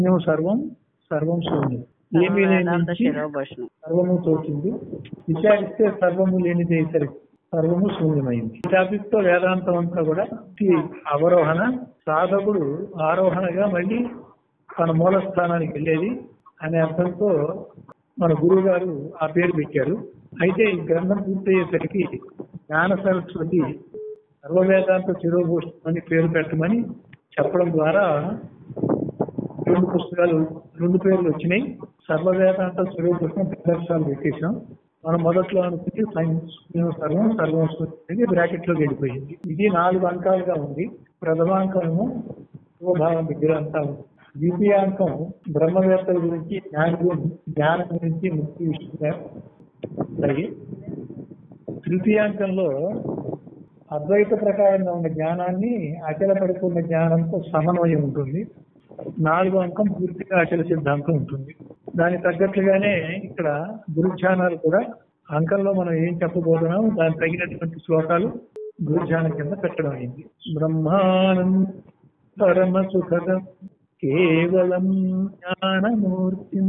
శూన్యం సర్వం సర్వం శూన్యం ఏమీ లేని వేదాంత నుంచి శిరోభూషణం సర్వము తోచింది విచారిస్తే సర్వము లేనిది సరికి సర్వము శూన్యమైంది ఈ టాపిక్ తో వేదాంతం అంతా కూడా ఈ అవరోహణ సాధకుడు ఆరోహణగా మళ్ళీ తన మూల స్థానానికి వెళ్ళేది అనే అర్థంతో మన గురువు గారు ఆ పేరు పెట్టారు అయితే ఈ గ్రంథం పూర్తయ్యేసరికి జ్ఞాన సరస్వతి సర్వవేదాంత శిరోభూషణం అని పేరు పెట్టమని చెప్పడం ద్వారా రెండు పుస్తకాలు రెండు పేర్లు వచ్చినాయి సర్వవేదాంత శిరోభూషణం ప్రదర్శనలు పెట్టేశాం మనం మొదట్లో అనుకుంటే సైన్స్ సర్వం సర్వం అనేది బ్రాకెట్ లోకి వెళ్ళిపోయింది ఇది నాలుగు అంకాలుగా ఉంది ప్రథమాంకము శుభభావం దగ్గర అంతా ఉంది ద్వితీయాంకం బ్రహ్మవేత్తల గురించి జ్ఞానం గురించి జ్ఞానం గురించి ముక్తి విషయంగా అలాగే తృతీయాంకంలో అద్వైత ప్రకారంగా ఉన్న జ్ఞానాన్ని అచల పడుకున్న జ్ఞానంతో సమన్వయం ఉంటుంది నాలుగో అంకం పూర్తిగా అచల సిద్ధాంతం ఉంటుంది దానికి తగ్గట్లుగానే ఇక్కడ గురుధ్యానాలు కూడా అంకంలో మనం ఏం చెప్పబోతున్నాం దానికి తగినటువంటి శ్లోకాలు గురుధ్యానం కింద పెట్టడం అయింది బ్రహ్మానం పరమ సుఖదం కేవలం జ్ఞానమూర్తిం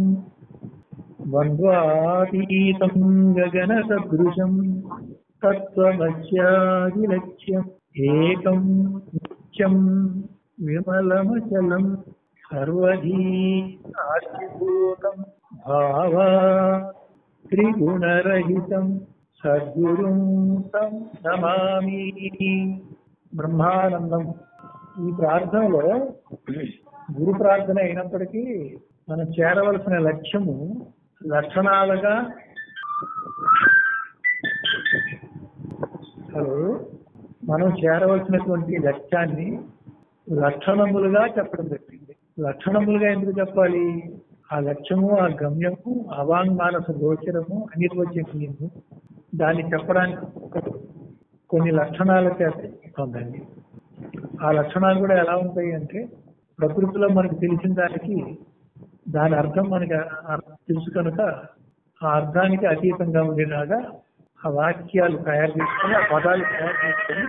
ద్వంద్వాతీతం గగన సదృశం తత్వమస్యాదిలక్ష్యం ఏకం నిత్యం విమలమచలం సర్వధీ సాక్షిభూతం భావా త్రిగుణరహితం సద్గురుం తం నమామి బ్రహ్మానందం ఈ ప్రార్థనలో గురు ప్రార్థన అయినప్పటికీ మనం చేరవలసిన లక్ష్యము లక్షణాలుగా హలో మనం చేరవలసినటువంటి లక్ష్యాన్ని లక్షణములుగా చెప్పడం జరిగింది లక్షణములుగా ఎందుకు చెప్పాలి ఆ లక్ష్యము ఆ గమ్యము అవాంగ్ మానస గోచరము అనిర్వచనీయము దాన్ని చెప్పడానికి కొన్ని లక్షణాల చేత పొందండి ఆ లక్షణాలు కూడా ఎలా ఉంటాయి అంటే ప్రకృతిలో మనకు తెలిసిన దానికి దాని అర్థం మనకి అర్థం తెలుసు కనుక ఆ అర్థానికి అతీతంగా ఉండేలాగా ఆ వాక్యాలు తయారు చేసుకొని ఆ పదాలు తయారు చేసుకొని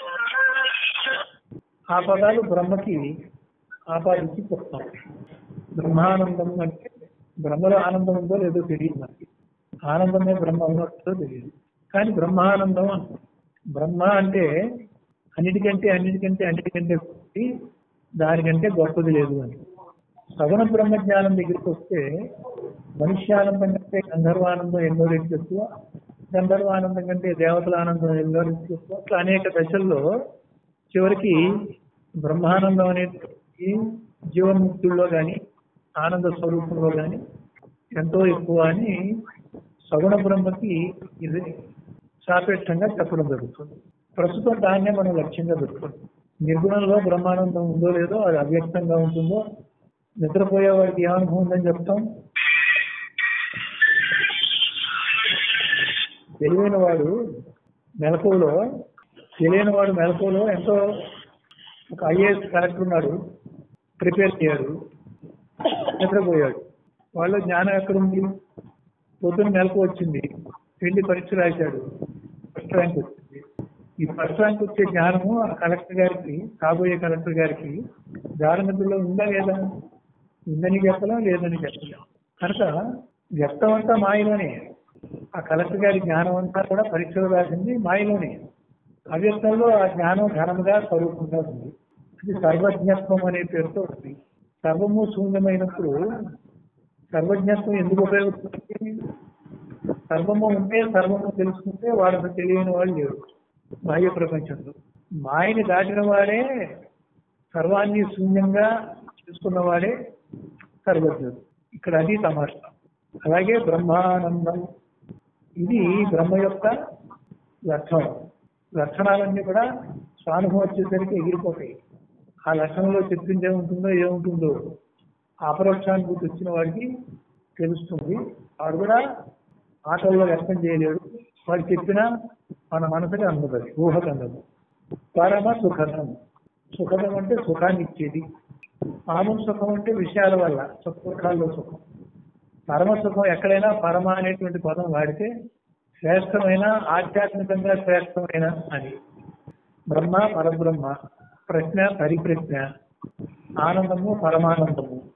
ఆ పదాలు బ్రహ్మకి ఆపాదించి చెప్తాం బ్రహ్మానందం అంటే బ్రహ్మలో ఆనందం ఉందో లేదో తెలియదు మనకి ఆనందమే బ్రహ్మ ఉన్నదో తెలియదు కానీ బ్రహ్మానందం అంటాం బ్రహ్మ అంటే అన్నిటికంటే అన్నిటికంటే అన్నిటికంటే గొప్పది, దానికంటే గొప్పది లేదు అని సగుణ బ్రహ్మ జ్ఞానం దగ్గరికి వస్తే మనుష్యానందం కంటే గంధర్వానందం ఎన్నో రెట్లు ఎక్కువ గంధర్వానందం కంటే దేవతల ఆనందం ఎన్నో రెట్లు ఎక్కువ అట్లా అనేక దశల్లో చివరికి బ్రహ్మానందం అనేది జీవన్ముక్తుల్లో కానీ ఆనంద స్వరూపంలో కానీ ఎంతో ఎక్కువ అని సగుణ బ్రహ్మకి ఇది సాపేక్షంగా చెప్పడం జరుగుతుంది ప్రస్తుతం దాన్నే మనం లక్ష్యంగా పెట్టుకోండి నిర్గుణంలో బ్రహ్మానందం ఉందో లేదో అది అవ్యక్తంగా ఉంటుందో నిద్రపోయే వాడికి ఏ అనుభవం ఉందని చెప్తాం తెలివైన వాడు మెలకువలో తెలియని వాడు మెలకువలో ఎంతో ఒక ఐఏఎస్ కలెక్టర్ ఉన్నాడు ప్రిపేర్ అయ్యాడు నిద్రపోయాడు వాళ్ళు జ్ఞానం ఎక్కడుంది పొద్దున్న మెలకు వచ్చింది వెళ్ళి పరీక్ష రాశాడు ఫస్ట్ ర్యాంక్ వచ్చింది ఈ ఫస్ట్ ర్యాంక్ వచ్చే జ్ఞానము ఆ కలెక్టర్ గారికి కాబోయే కలెక్టర్ గారికి జాగ్రత్తలో ఉందా లేదా ఉందని చెప్పలేం లేదని చెప్పలేం కనుక వ్యక్తం అంతా మాయలోనే ఆ కలెక్టర్ గారి జ్ఞానం అంతా కూడా పరీక్షలు రాసింది మాయలోనే అవ్యక్తంలో ఆ జ్ఞానం ఘనముగా స్వరూపంగా ఉంది అది సర్వజ్ఞత్వం అనే పేరుతో ఉంది సర్వము శూన్యమైనప్పుడు సర్వజ్ఞత్వం ఎందుకు ఉపయోగపడుతుంది సర్వము ఉంటే సర్వము తెలుసుకుంటే వాడు అసలు తెలియని వాడు లేడు బాహ్య ప్రపంచంలో మాయని దాటిన వాడే సర్వాన్ని శూన్యంగా చేసుకున్నవాడే సర్వజ్ఞుడు ఇక్కడ అది తమాషా అలాగే బ్రహ్మానందం ఇది బ్రహ్మ యొక్క లక్షణం లక్షణాలన్నీ కూడా స్వానుభవం వచ్చేసరికి ఎగిరిపోతాయి ఆ లక్షణంలో చెప్పింది ఏముంటుందో ఏముంటుందో అపరోక్షానుభూతి వచ్చిన వాడికి తెలుస్తుంది వాడు కూడా ఆటల్లో వ్యక్తం చేయలేడు వాడు చెప్పినా మన మనసుకి అందదు అది, ఊహకు అందదు పరమ సుఖదం సుఖదం అంటే సుఖాన్ని ఇచ్చేది మామూలు సుఖం అంటే విషయాల వల్ల సుఖాల్లో సుఖం పరమ సుఖం ఎక్కడైనా పరమ అనేటువంటి పదం వాడితే శ్రేష్టమైన ఆధ్యాత్మికంగా శ్రేష్టమైన అని బ్రహ్మ పరబ్రహ్మ ప్రశ్న పరిప్రశ్న ఆనందము పరమానందము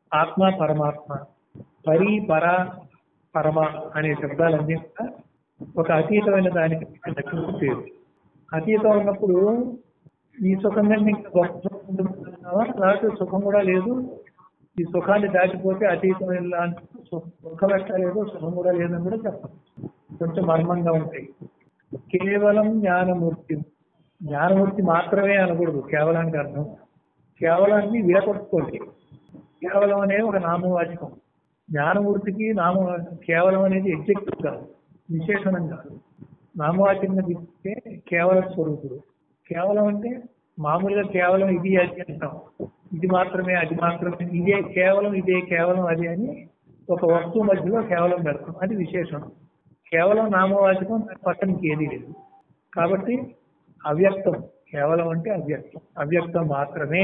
ఆత్మ పరమాత్మ పరి పర పరమ అనే శబ్దాలన్నీ కూడా ఒక అతీతమైన దానికి లక్షణం పేరు అతీతం ఉన్నప్పుడు ఈ సుఖం కంటే ఇంకా గొప్ప సుఖం ఉంటుందన్నావా లేకపోతే సుఖం కూడా లేదు ఈ సుఖాన్ని దాటిపోతే అతీతమైన లాంటి సు- సుఖం ఎట్లా లేదు సుఖం కూడా లేదని కూడా చెప్పాలి కొంచెం మర్మంగా ఉంటాయి కేవలం జ్ఞానమూర్తి జ్ఞానమూర్తి మాత్రమే అనకూడదు కేవలానికి అర్థం కేవలాన్ని విడగొట్టుకోండి కేవలం అనేది ఒక నామవాచకం జ్ఞానమూర్తికి నామ కేవలం అనేది ఎగ్జెక్టివ్ కాదు విశేషణం కాదు నామవాచకంగా తీసుకుంటే కేవల స్వరూపుడు కేవలం అంటే మామూలుగా కేవలం ఇది అది అంటాం ఇది మాత్రమే అది మాత్రమే ఇదే కేవలం ఇదే కేవలం అది అని ఒక వస్తువు మధ్యలో కేవలం పెడతాం అది విశేషణం కేవలం నామవాచకం దాని పక్కనకి ఏది లేదు కాబట్టి అవ్యక్తం కేవలం అంటే అవ్యక్తం అవ్యక్తం మాత్రమే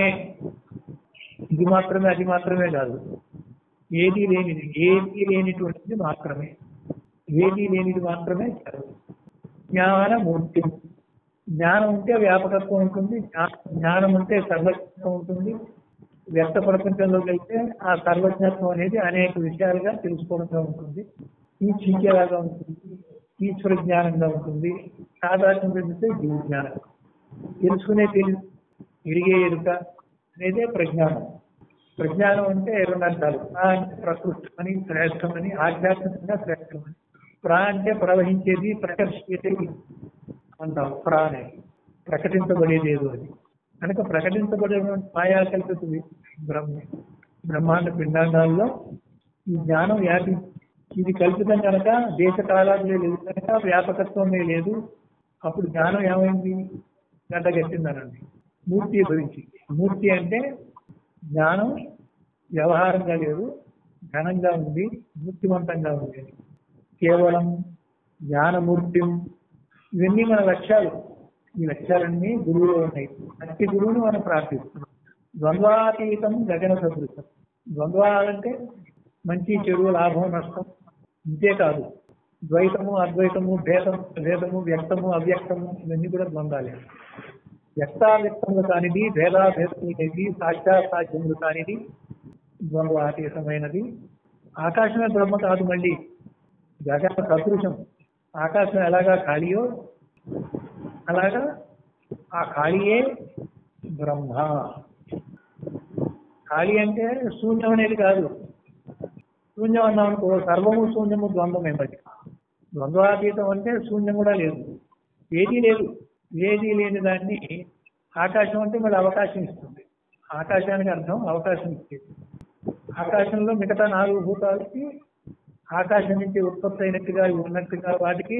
ఇది మాత్రమే అది మాత్రమే కాదు ఏది లేనిది ఏది లేనిటువంటిది మాత్రమే ఏది లేనిది మాత్రమే కాదు జ్ఞానమూర్తి జ్ఞానం ఉంటే వ్యాపకత్వం ఉంటుంది జ్ఞా- జ్ఞానం ఉంటే సర్వజ్ఞత్వం ఉంటుంది వ్యక్త ప్రపంచంలోకి వెళ్తే ఆ సర్వజ్ఞత్వం అనేది అనేక విషయాలుగా తెలుసుకోవడంగా ఉంటుంది ఈ చీకేలాగా ఉంటుంది ఈశ్వర జ్ఞానంగా ఉంటుంది సాధారణ చెందితే జీవ జ్ఞానం తెలుసుకునే తెలు ఎరిగే ఎరుక అనేదే ప్రజ్ఞానం ప్రజ్ఞానం అంటే రెండు అర్థాలు ప్రా అంటే ప్రకృష్టమని శ్రేష్టమని ఆధ్యాత్మికంగా శ్రేష్టమని ప్రా అంటే ప్రవహించేది ప్రకర్షించేది అంటాం ప్రా అనేది ప్రకటించబడేది ఏదో అది కనుక ప్రకటించబడేటువంటి మాయా కల్పితుంది బ్రహ్మ బ్రహ్మాండ పిండాండాల్లో ఈ జ్ఞానం వ్యాపి ఇది కల్పితం కనుక దేశ కాలాలే లేదు కనుక వ్యాపకత్వమే లేదు అప్పుడు జ్ఞానం ఏమైంది గడ్డగట్టిందనండి మూర్తి గురించి మూర్తి అంటే జ్ఞానం వ్యవహారంగా లేదు ఘనంగా ఉంది మూర్తివంతంగా ఉంది కేవలం జ్ఞానమూర్తి ఇవన్నీ మన లక్ష్యాలు ఈ లక్ష్యాలన్నీ గురువులో ఉన్నాయి అట్టి గురువుని మనం ప్రార్థిస్తున్నాం ద్వంద్వాతీతం గగన సదృశం ద్వంద్వాలంటే మంచి చెడు లాభం నష్టం ఇంతే కాదు ద్వైతము అద్వైతము భేదం భేదము వ్యక్తము అవ్యక్తము ఇవన్నీ కూడా ద్వంద్వాలే వ్యక్తావ్యక్తములు కానిది భేదాభేదములు కానిది సాక్షాత్సాధ్యములు కానిది ద్వంద్వాతీతమైనది ఆకాశమే బ్రహ్మ కాదు మళ్ళీ జగన్ సదృశం ఆకాశం ఎలాగా ఖాళీయో అలాగా ఆ ఖాళీయే బ్రహ్మ ఖాళీ అంటే శూన్యం అనేది కాదు శూన్యం అన్నాం అనుకో సర్వము శూన్యము ద్వంద్వమే మరి ద్వంద్వాతీతం అంటే శూన్యం కూడా లేదు ఏదీ లేదు ఏదీ లేని దాన్ని ఆకాశం అంటే మళ్ళీ అవకాశం ఇస్తుంది ఆకాశానికి అర్థం అవకాశం ఇచ్చేది ఆకాశంలో మిగతా నాలుగు భూతాలకి ఆకాశం నుంచి ఉత్పత్తి అయినట్టుగా ఉన్నట్టుగా వాటికి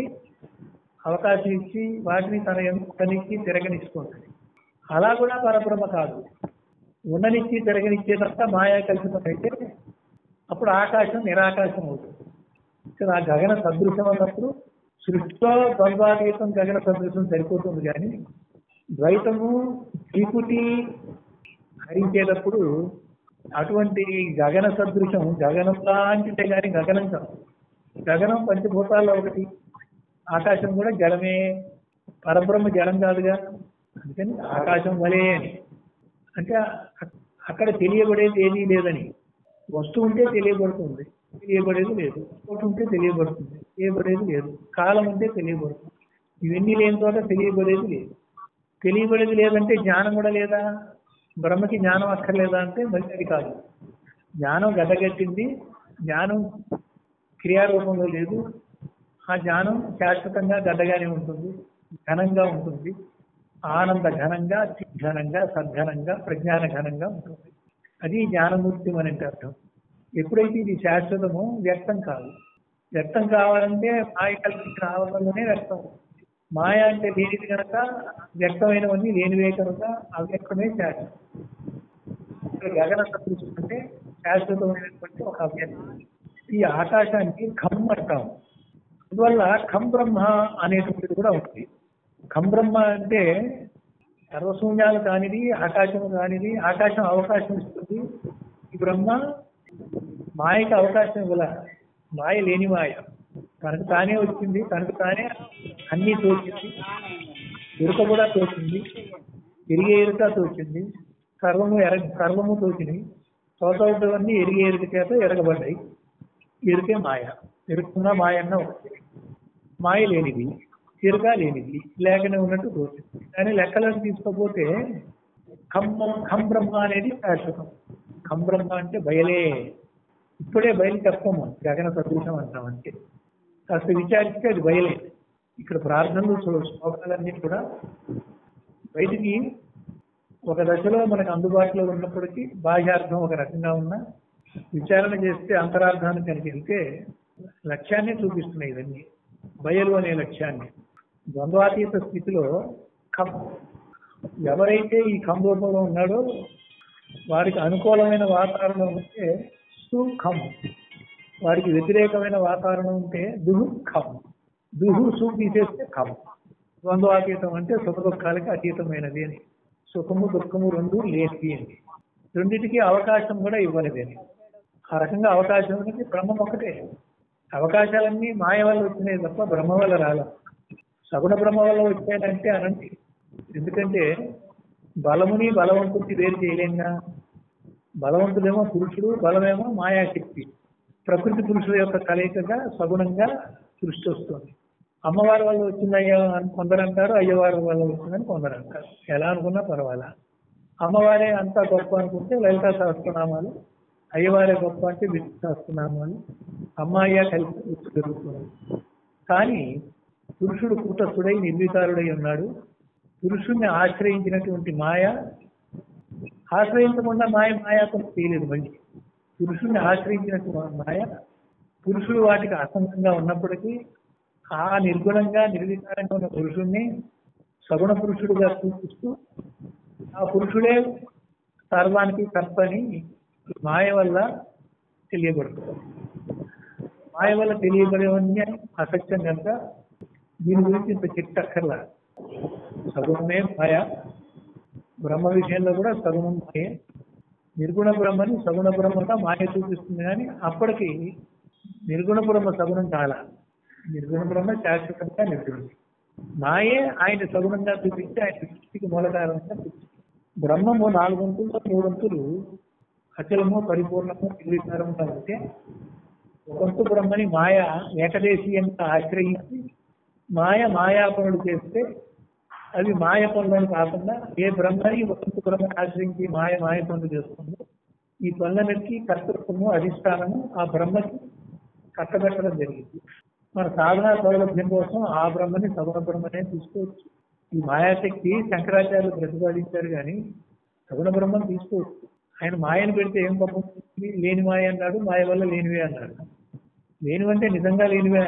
అవకాశం ఇచ్చి వాటిని తన ఎంతనిచ్చి తిరగనిస్తుంది అలా కూడా పరబ్రహ్మ కాదు ఉండనిచ్చి తిరగనిచ్చేదంతా మాయా కల్పితం అయితే అప్పుడు ఆకాశం నిరాకాశం అవుతుంది ఇక్కడ ఆ గగన సదృశం అన్నప్పుడు సృష్టిలో ద్వంద్వాతీతం గగన సదృశం సరిపోతుంది కానీ ద్వైతము చీకుటి హరించేటప్పుడు అటువంటి గగన సదృశం గగనం లాంటిదే కానీ గగనం కాదు గగనం పంచభూతాల్లో ఒకటి ఆకాశం కూడా జలమే పరబ్రహ్మ జలం కాదుగా అందుకని ఆకాశం వలే అని అంటే అ- అక్కడ తెలియబడేది ఏదీ లేదని వస్తువు ఉంటే తెలియబడుతుంది తెలియబడేది లేదు ఒకటి ఉంటే తెలియబడుతుంది తెలియబడేది లేదు కాలం ఉంటే తెలియబడుతుంది ఇవన్నీ లేని చోట తెలియబడేది లేదు తెలియబడేది లేదంటే జ్ఞానం కూడా లేదా బ్రహ్మకి జ్ఞానం అక్కర్లేదా అంటే మరి అది కాదు జ్ఞానం గడ్డగట్టింది జ్ఞానం క్రియారూపంలో లేదు ఆ జ్ఞానం శాశ్వతంగా గడ్డగానే ఉంటుంది ఘనంగా ఉంటుంది ఆనంద ఘనంగా ఘనంగా సద్ఘనంగా ప్రజ్ఞాన ఘనంగా ఉంటుంది అది జ్ఞానమూర్తి అని అంటే అర్థం ఎప్పుడైతే ఇది శాశ్వతమో వ్యక్తం కాదు వ్యక్తం కావాలంటే మాయ కల్పించిన ఆవరణలోనే వ్యక్తం మాయ అంటే లేనిది కనుక వ్యక్తమైనవన్నీ లేనివే కనుక అవ్యక్తమే శాశ్వతం ఇక్కడ గగన సదృశం అంటే శాశ్వతమైనటువంటి ఒక అవ్యక్తం ఈ ఆకాశానికి ఖం అంటాం అందువల్ల ఖం బ్రహ్మ అనేటువంటిది కూడా ఉంది ఖం బ్రహ్మ అంటే సర్వశూన్యాలు కానిది ఆకాశం కానిది ఆకాశం అవకాశం ఇస్తుంది ఈ బ్రహ్మ మాయకి అవకాశం ఇవ్వాల మాయ లేని మాయ తనకు తానే వచ్చింది తనకు తానే అన్నీ తోచింది ఎరుక కూడా తోచింది తిరిగే ఎరుక తోచింది సర్వము ఎర సర్వము తోచింది తోచవటవన్నీ ఎరిగి ఎరుక చేత ఎరగబడ్డాయి ఎరుకే మాయ ఎరుకున్న మాయన్న ఒకటి మాయ లేనిది ఎరుక లేనిది లేకనే ఉన్నట్టు తోచింది కానీ లెక్కలోకి తీసుకోపోతే ఖం ఖం బ్రహ్మ అనేది శాశ్వతం ఖం బ్రహ్మ అంటే బయలే ఇప్పుడే బయలు చెప్పము గగన సదృశం అంటాం అంటే కాస్త విచారిస్తే అది బయలే ఇక్కడ ప్రార్థనలు శ్లో- శ్లోకాలన్నీ కూడా బయటికి ఒక దశలో మనకు అందుబాటులో ఉన్నప్పటికీ బాహ్యార్థం ఒక రకంగా ఉన్నా విచారణ చేస్తే అంతరార్థాన్ని కనుక వెళ్తే లక్ష్యాన్ని చూపిస్తున్నాయి ఇవన్నీ బయలు అనే లక్ష్యాన్ని ద్వంద్వాతీత స్థితిలో ఖం ఎవరైతే ఈ ఖం రూపంలో ఉన్నాడో వారికి అనుకూలమైన వాతావరణం ఉంటే సుఖం వారికి వ్యతిరేకమైన వాతావరణం ఉంటే దుఃఖం దుహు సు తీసేస్తే ఖం ద్వంద్వాతీతం అంటే సుఖ దుఃఖాలకి అతీతమైనది అని సుఖము దుఃఖము రెండు లేనిది అని రెండింటికి అవకాశం కూడా ఇవ్వనిది అని ఆ రకంగా అవకాశం అనేది బ్రహ్మం ఒకటే అవకాశాలన్నీ మాయ వల్ల వచ్చినాయి తప్ప బ్రహ్మ వల్ల రాల సగుణ బ్రహ్మ వల్ల వచ్చాయంటే అనండి ఎందుకంటే బలముని బలవంతుడికి వేరు చేయలేంగా బలవంతుడేమో పురుషుడు బలమేమో మాయాశక్తి ప్రకృతి పురుషుల యొక్క కలయికగా సగుణంగా సృష్టి వస్తుంది అమ్మవారి వల్ల వచ్చింది అయ్యా అని కొందరు అంటారు అయ్యవారి వల్ల వచ్చిందని కొందరు అంటారు ఎలా అనుకున్నా పర్వాలా అమ్మవారే అంతా గొప్ప అనుకుంటే లలితా సహస్రనామాలు అయ్యవారే గొప్ప అంటే విష్ణు సహస్రనామాలు అమ్మాయ్య కలిసి జరుగుతుంది కానీ పురుషుడు కూటస్థుడై నిర్వికారుడై ఉన్నాడు పురుషుణ్ణి ఆశ్రయించినటువంటి మాయ ఆశ్రయించకుండా మాయ మాయాతో చేయలేదు మళ్ళీ పురుషుణ్ణి ఆశ్రయించినటువంటి మాయ పురుషుడు వాటికి అసంగంగా ఉన్నప్పటికీ ఆ నిర్గుణంగా నిర్వికారంగా ఉన్న పురుషుణ్ణి సగుణ పురుషుడిగా చూపిస్తూ ఆ పురుషుడే సర్వానికి కర్తని మాయ వల్ల తెలియబడుతుంది మాయ వల్ల తెలియబడేవన్నీ అసత్యం కనుక దీని గురించి ఇంత చిట్టక్కర్లా సగుణమే మాయ బ్రహ్మ విషయంలో కూడా సగుణం మాయే నిర్గుణ బ్రహ్మని సగుణ బ్రహ్మగా మాయ చూపిస్తుంది కానీ అప్పటికి నిర్గుణ బ్రహ్మ సగుణం కాల నిర్గుణ బ్రహ్మ శాశ్వతంగా నిర్గుణం మాయే ఆయన సగుణంగా చూపించి ఆయన సృష్టికి మూలకారంగా చూపించి బ్రహ్మము నాలుగంతుల్లో మూడొంతులు అచలము పరిపూర్ణము నిర్వికారంగా ఉంటే ఒకంతు బ్రహ్మని మాయ ఏకదేశీయంగా ఆశ్రయించి మాయ మాయాపనులు చేస్తే అవి మాయ పనులను కాకుండా ఏ బ్రహ్మని ఒకంతు బ్రహ్మని ఆశ్రయించి మాయ మాయ పనులు చేస్తుందో ఈ పనులన్నిటికీ కర్తృత్వము అధిష్టానము ఆ బ్రహ్మకి కట్టబెట్టడం జరిగింది మన సాధన సౌలభ్యం కోసం ఆ బ్రహ్మని సగుణ బ్రహ్మనే తీసుకోవచ్చు ఈ మాయాశక్తి శంకరాచార్యులు ప్రతిపాదించారు కానీ సగుణ బ్రహ్మం తీసుకోవచ్చు ఆయన మాయను పెడితే ఏం గొప్ప ఉంటుంది? లేని మాయ అన్నాడు మాయ వల్ల లేనివే అన్నాడు లేనివంటే నిజంగా లేనివే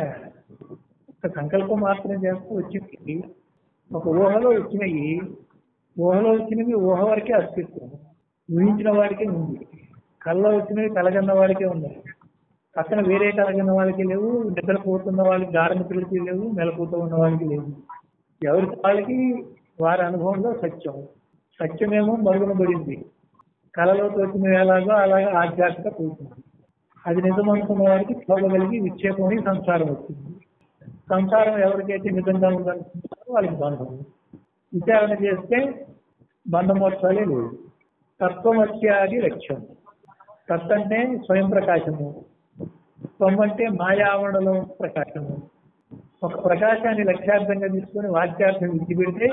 ఒక సంకల్పం మాత్రం చేస్తూ వచ్చింది ఒక ఊహలో వచ్చినవి ఊహలో వచ్చినవి ఊహ వరకే అస్తిత్వం ఊహించిన వాడికే ఉంది కళ్ళలో వచ్చినవి కలగన్న వాడికే ఉన్నాయి పక్కన వేరే కలగన్న వాళ్ళకి లేవు నిద్రపోతున్న వాళ్ళకి గాఢమిత్రులకి లేవు మెలకుతూ ఉన్న వాళ్ళకి లేవు ఎవరికి వాళ్ళకి వారి అనుభవంలో సత్యం సత్యమేమో మరుగున పడింది కళలో తోచిన ఎలాగో అలాగే ఆధ్యాత్మిక పోతుంది అది నిజం అనుకున్న వారికి చూడగలిగి విక్షేపమని సంసారం వచ్చింది సంసారం ఎవరికైతే నిజంగా ఉందనుకుంటారో వాళ్ళకి బంధం విచారణ చేస్తే బంధమోత్సవాలే లేవు తత్వమత్యాది లక్ష్యం తత్ అంటే స్వయం ప్రకాశము త్వం అంటే మాయావరణలో ప్రకాశము ఒక ప్రకాశాన్ని లక్ష్యార్థంగా తీసుకొని వాక్యార్థం విడిచిపెడితే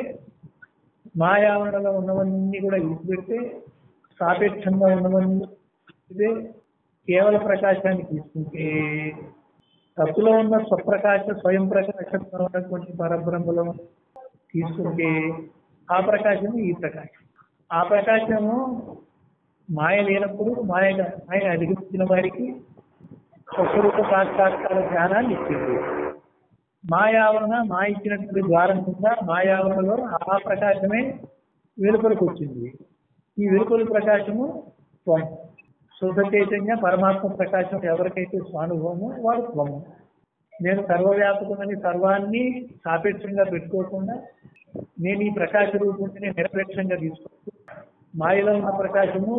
మాయావరణలో ఉన్నవన్నీ కూడా విడిచిపెడితే సాపేక్షంగా ఉన్నవన్నీ ఇదే కేవల ప్రకాశాన్ని తీసుకుంటే తప్పులో ఉన్న స్వప్రకాశ స్వయం ప్రకాశంలో ఉన్నటువంటి పరబ్రహ్మలో తీసుకుంటే ఆ ప్రకాశము ఈ ప్రకాశం ఆ ప్రకాశము మాయ లేనప్పుడు మాయ మాయ అధిగమించిన వారికి స్వస్వరూప సాక్షాత్కార జ్ఞానాన్ని ఇచ్చింది మాయావరణ మాయ ఇచ్చినటువంటి ద్వారం కింద మాయావరణలో ఆ ప్రకాశమే వెలుపలకు వచ్చింది ఈ వెలుపల ప్రకాశము త్వం శుద్ధ చైతన్య పరమాత్మ ప్రకాశం ఎవరికైతే స్వానుభవమో వాడు త్వము నేను సర్వవ్యాపకమని సర్వాన్ని సాపేక్షంగా పెట్టుకోకుండా నేను ఈ ప్రకాశ రూపుని నిరపేక్షంగా తీసుకుంటూ మాయలో ఉన్న ప్రకాశము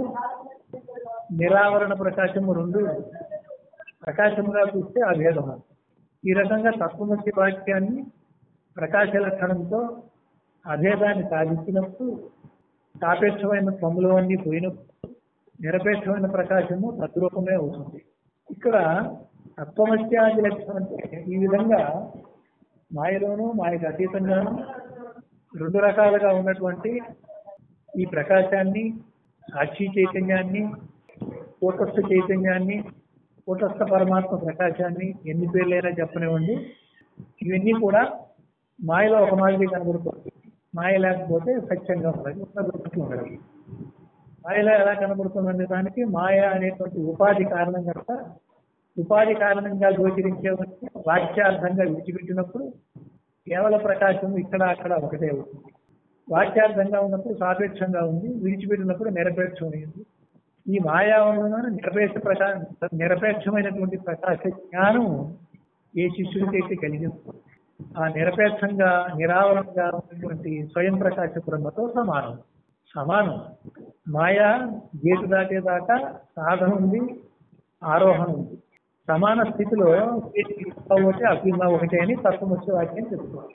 నిరావరణ ప్రకాశము రెండు ప్రకాశముగా చూస్తే ఆ భేదం ఈ రకంగా తత్వమసి వాక్యాన్ని ప్రకాశ లక్షణంతో అభేదాన్ని సాధించినప్పుడు సాపేక్షమైన త్వములు అన్నీ పోయినప్పుడు నిరపేక్షమైన ప్రకాశము తద్రూపమే అవుతుంది ఇక్కడ తత్వమత్యాది లక్ష్యం అంటే ఈ విధంగా మాయలోను మాయకు అతీతంగాను రెండు రకాలుగా ఉన్నటువంటి ఈ ప్రకాశాన్ని సాక్షి చైతన్యాన్ని కూటస్థ చైతన్యాన్ని కూటస్థ పరమాత్మ ప్రకాశాన్ని ఎన్ని పేర్లైనా చెప్పనివ్వండి ఇవన్నీ కూడా మాయలో ఒక మాదిరి కనబడుతుంది మాయ లేకపోతే సత్యంగా ఉన్నది ఉన్నదొక్కటి ఉన్నది మాయలో ఎలా కనబడుతుందనే దానికి మాయ అనేటువంటి ఉపాధి కారణం కనుక ఉపాధి కారణంగా గోచరించే వాక్యార్థంగా విడిచిపెట్టినప్పుడు కేవల ప్రకాశం ఇక్కడ అక్కడ ఒకటే అవుతుంది వాక్యార్థంగా ఉన్నప్పుడు సాపేక్షంగా ఉంది విడిచిపెట్టినప్పుడు నిరపేక్షమైంది ఈ మాయావరణంలో నిరపేక్ష ప్రకా నిరపేక్షమైనటువంటి ప్రకాశ జ్ఞానం ఏ శిష్యుడికైతే కలిగిందో ఆ నిరపేక్షంగా నిరావరణంగా ఉన్నటువంటి స్వయం ప్రకాశ బ్రహ్మతో సమానం సమానం మాయా గేటు దాటేదాకా సాధన ఉంది ఆరోహణ ఉంది సమాన స్థితిలో ఒకటి అభిన్న ఒకటి అని తత్వముఖ్య వాక్యం చెప్తున్నారు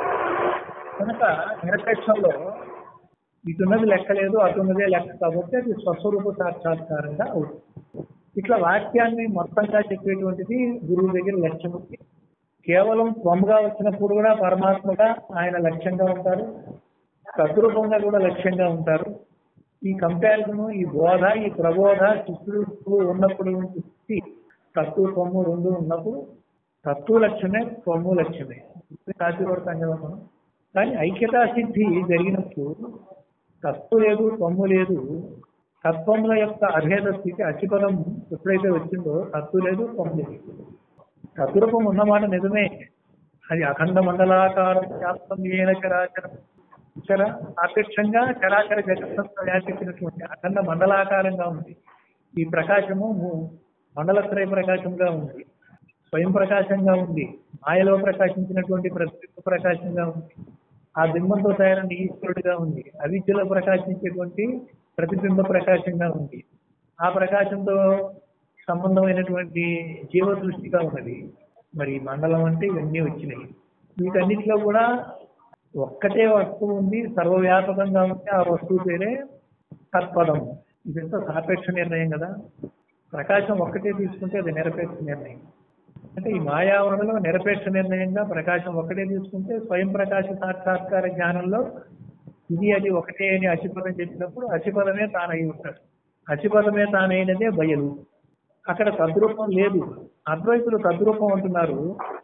కనుక నిరపేక్షంలో ఇటున్నది లెక్కలేదు అటున్నదే లెక్క కాబట్టి అది స్వస్వరూప సాక్షాత్కారంగా అవుతుంది ఇట్లా వాక్యాన్ని మొత్తంగా చెప్పేటువంటిది గురువు దగ్గర లక్ష్యం ఉంది కేవలం త్వముగా వచ్చినప్పుడు కూడా పరమాత్మగా ఆయన లక్ష్యంగా ఉంటారు తద్రూపంగా కూడా లక్ష్యంగా ఉంటారు ఈ కంపారిజన్ ఈ బోధ ఈ ప్రబోధ శిష్యుడు ఉన్నప్పుడు స్థితి తత్వ త్వము రెండు ఉన్నప్పుడు తత్వ లక్ష్యమే త్వము లక్ష్యమే కాశీపడతాం కదా మనం కానీ ఐక్యతా సిద్ధి జరిగినప్పుడు తత్వ లేదు త్వము లేదు తత్వముల యొక్క అభేద స్థితి అచిపదం ఎప్పుడైతే వచ్చిందో తత్వ లేదు త్వము లేదు తద్రూపం ఉన్నమాట నిజమే అది అఖండ మండలాకారం శాస్త్రం ఏన చరాచరం చర సాపేక్షంగా చరాచర జగత్తంతో వ్యాపించినటువంటి అఖండ మండలాకారంగా ఉంది ఈ ప్రకాశము ము- మండలత్రయ ప్రకాశంగా ఉంది స్వయం ప్రకాశంగా ఉంది మాయలో ప్రకాశించినటువంటి ప్రతిబింబ ప్రకాశంగా ఉంది ఆ బింబంతో తయారైన ఈశ్వరుడిగా ఉంది అవిద్యలో ప్రకాశించేటువంటి ప్రతిబింబ ప్రకాశంగా ఉంది ఆ ప్రకాశంతో సంబంధమైనటువంటి జీవ దృష్టిగా ఉన్నది మరి ఈ మండలం అంటే ఇవన్నీ వచ్చినాయి వీటన్నిటిలో కూడా ఒక్కటే వస్తువు ఉంది సర్వవ్యాపకంగా ఉంటే ఆ వస్తువు పేరే తత్పదము ఇదంతా సాపేక్ష నిర్ణయం కదా ప్రకాశం ఒక్కటే తీసుకుంటే అది నిరపేక్ష నిర్ణయం అంటే ఈ మాయావరణలో నిరపేక్ష నిర్ణయంగా ప్రకాశం ఒక్కటే తీసుకుంటే స్వయం ప్రకాశ సాక్షాత్కార జ్ఞానంలో ఇది అది ఒకటే అని అచిపదం చెప్పినప్పుడు అచిపదమే తానై ఉంటాడు అచిపదమే తానైనదే బయలు అక్కడ తద్రూపం లేదు అద్వైతులు తద్రూపం అంటున్నారు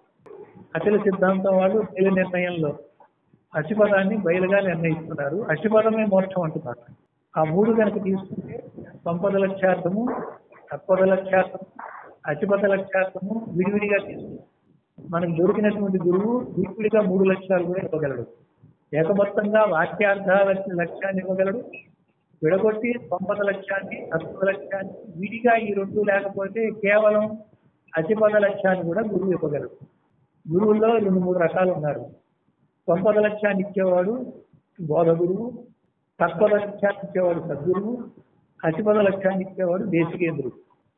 అచల సిద్ధాంతం వాళ్ళు బయలు నిర్ణయంలో అచిపదాన్ని బయలుగా నిర్ణయిస్తున్నారు అచిపదమే మోక్షం అంటున్నారు ఆ మూడు కనుక తీసుకుంటే సంపద లక్ష్యార్థము తత్పద లక్ష్యార్థము అచిపద లక్ష్యార్థము విడివిడిగా తీసుకుంటాం మనకు దొరికినటువంటి గురువు విడివిడిగా మూడు లక్ష్యాలు కూడా ఇవ్వగలడు ఏకమొత్తంగా వాక్యార్థాల లక్ష్యాన్ని ఇవ్వగలడు విడగొట్టి సంపద లక్ష్యాన్ని తత్వ లక్ష్యాన్ని విడిగా ఈ రెండు లేకపోతే కేవలం అతిపద లక్ష్యాన్ని కూడా గురువు ఇవ్వగలడు గురువుల్లో రెండు మూడు రకాలు ఉన్నారు సంపద లక్ష్యాన్ని ఇచ్చేవాడు బోధ గురువు తత్పద లక్ష్యాన్ని ఇచ్చేవాడు సద్గురువు అతిపద లక్ష్యాన్ని ఇచ్చేవాడు దేశికేంద్రుడు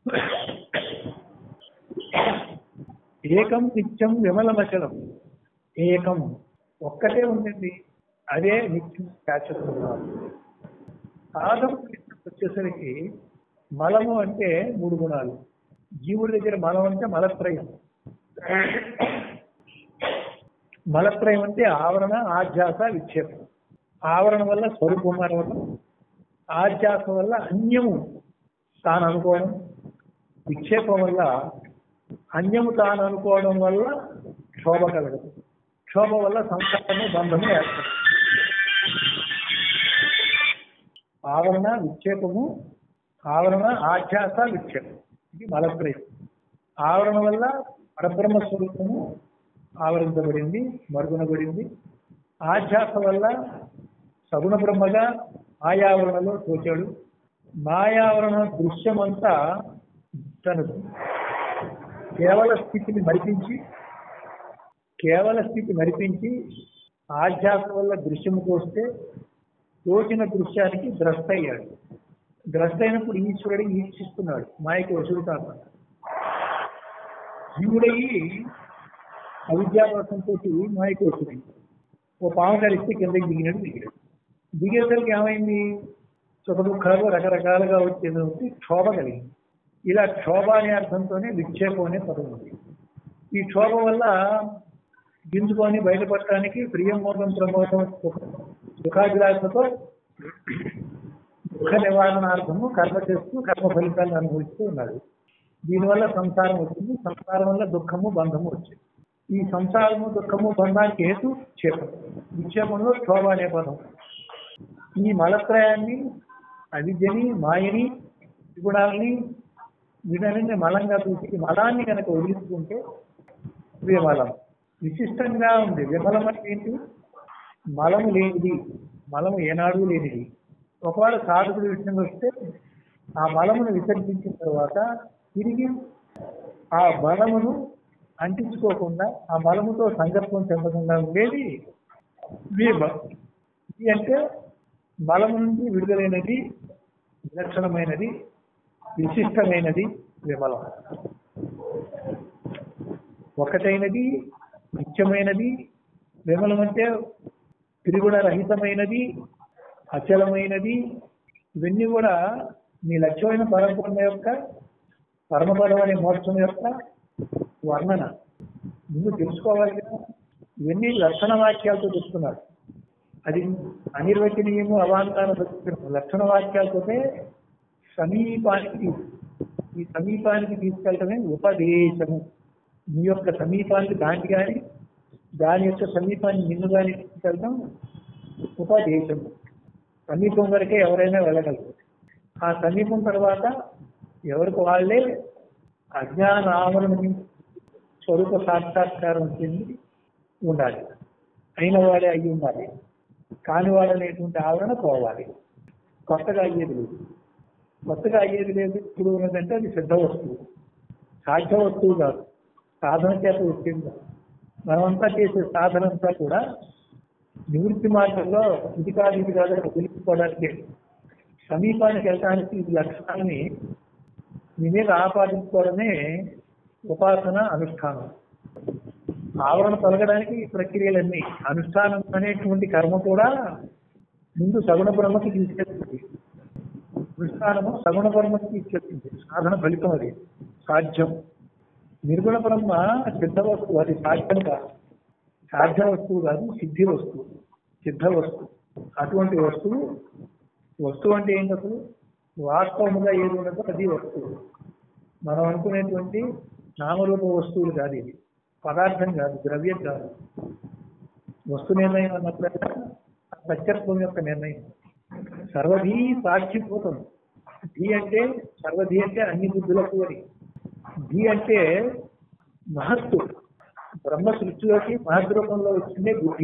ఏకం నిత్యం విమలమచలం ఏకం ఒక్కటే ఉంటుంది అదే నిత్యం శాశ్వతంగా సాధం వచ్చేసరికి మలము అంటే మూడు గుణాలు జీవుడి దగ్గర మలం అంటే మలత్రయం మలత్రయం అంటే ఆవరణ ఆధ్యాస విక్షేపం ఆవరణ వల్ల స్వరూపం అరవడం ఆధ్యాస వల్ల అన్యము తాను అనుకోవడం విక్షేపం వల్ల అన్యము తాను అనుకోవడం వల్ల క్షోభ కలగదు క్షోభ వల్ల సంసారము బంధము ఏర్పడుతుంది ఆవరణ విక్షేపము ఆవరణ ఆధ్యాస విక్షేపం ఇది మలత్రయం ఆవరణ వల్ల పరబ్రహ్మ స్వరూపము ఆవరించబడింది మరుగునబడింది ఆధ్యాస వల్ల సగుణ బ్రహ్మగా మాయావరణలో తోచాడు మాయావరణ దృశ్యమంతా తను కేవల స్థితిని మరిపించి కేవల స్థితి మరిపించి ఆధ్యాస వల్ల దృశ్యము తోస్తే తోచిన దృశ్యానికి ద్రష్ట అయ్యాడు ద్రష్ట అయినప్పుడు ఈశ్వరుడు ఈక్షిస్తున్నాడు మాయకి వసుడు కాకుండా జీవుడయ్యి అవిద్యాదోషంతో మాయకి వసుడు ఓ పాము కలిస్తే కిందకి దిగినట్టు దిగాడు దిగేసరికి ఏమైంది సుఖ దుఃఖాలు రకరకాలుగా వచ్చేది క్షోభ కలిగింది ఇలా క్షోభ అనే అర్థంతోనే విక్షేపం అనే పదం ఉంది ఈ క్షోభ వల్ల గింజుకొని బయటపడటానికి ప్రియం మోదం ప్రమోదం సుఖాభిలాషతో దుఃఖ నివారణార్థము కర్మ చేస్తూ కర్మ ఫలితాలను అనుభవిస్తూ ఉన్నాడు దీనివల్ల సంసారం వచ్చింది సంసారం వల్ల దుఃఖము బంధము వచ్చింది ఈ సంసారము దుఃఖము బంధానికి హేతు క్షేపం విక్షేపంలో క్షోభ అనే పదం ఈ మలత్రయాన్ని అవిద్యని మాయని గుణాలని వీటన్ని మలంగా చూసి ఈ మలాన్ని కనుక వదిలించుకుంటే విమలం విశిష్టంగా ఉంది విమలం అంటే ఏంటి మలము లేనిది మలము ఏనాడు లేనిది ఒకవేళ సాధకుడి విషయం వస్తే ఆ మలమును విసర్జించిన తర్వాత తిరిగి ఆ బలమును అంటించుకోకుండా ఆ బలముతో సంగత్వం చెందకుండా ఉండేది వీమ ఇది అంటే బలము నుండి విడుదలైనది విలక్షణమైనది విశిష్టమైనది విమలం ఒకటైనది నిత్యమైనది విమలం అంటే త్రిగుణ రహితమైనది అచలమైనది ఇవన్నీ కూడా మీ లక్ష్యమైన పరబ్రహ్మ యొక్క పరమపదం అనే మోక్షం యొక్క వర్ణన ముందు తెలుసుకోవాలి కదా ఇవన్నీ లక్షణ వాక్యాలతో చెప్తున్నారు అది అనిర్వచనీయము అవాంతాన లక్షణ వాక్యాలతోనే సమీపానికి తీసు- ఈ సమీపానికి తీసుకెళ్ళటమే ఉపదేశము మీ యొక్క సమీపానికి దాన్ని కానీ దాని యొక్క సమీపాన్ని నిన్ను కానీ తీసుకెళ్ళటం ఉపదేశము సమీపం వరకే ఎవరైనా వెళ్ళగలరు ఆ సమీపం తర్వాత ఎవరికి వాళ్ళే అజ్ఞాన ఆవరణ నుంచి స్వరూప సాక్షాత్కారం చెంది ఉండాలి అయిన వాడే అయి ఉండాలి కాని వాడు అనేటువంటి ఆవరణ పోవాలి కొత్తగా అయ్యేది లేదు కొత్తగా అయ్యేది లేదు ఇప్పుడు ఉన్నదంటే అది సిద్ధ వస్తువు సాధ్య వస్తువు కాదు సాధన చేత వచ్చింది కాదు. మనమంతా చేసే సాధన అంతా కూడా నివృత్తి మార్గంలో ఇది కాదు ఇది కాదు అని వదిలిపోవడానికి సమీపానికి వెళ్ళడానికి ఈ లక్షణాన్ని మీ మీద ఆపాదించుకోవడమే ఉపాసన అనుష్ఠానం ఆవరణ తొలగడానికి ఈ ప్రక్రియలన్నీ అనుష్ఠానం అనేటువంటి కర్మ కూడా ముందు సగుణ బ్రహ్మకి తీసుకెళ్తుంది అనుష్ఠానము సగుణ బ్రహ్మకి తీసుకెళ్తుంది సాధన ఫలితం అది సాధ్యం నిర్గుణ బ్రహ్మ సిద్ధ వస్తువు అది సాధ్యం కాదు సాధ్య వస్తువు కాదు సిద్ధి వస్తువు సిద్ధ వస్తువు అటువంటి వస్తువు వస్తువు అంటే ఏంటి అసలు వాస్తవముగా ఏది ఉన్నదో అది వస్తువు మనం అనుకునేటువంటి నామరూప వస్తువులు కాదు ఇది పదార్థం కాదు ద్రవ్యం కాదు వస్తు నిర్ణయం అన్నప్పుడు సత్యత్వం యొక్క నిర్ణయం సర్వధీ సాక్షిభూతం ధీ అంటే సర్వధీ అంటే అన్ని బుద్ధులకు అని ధీ అంటే మహత్తు బ్రహ్మ సృష్టిలోకి మహత్ రూపంలో వచ్చిందే బుద్ధి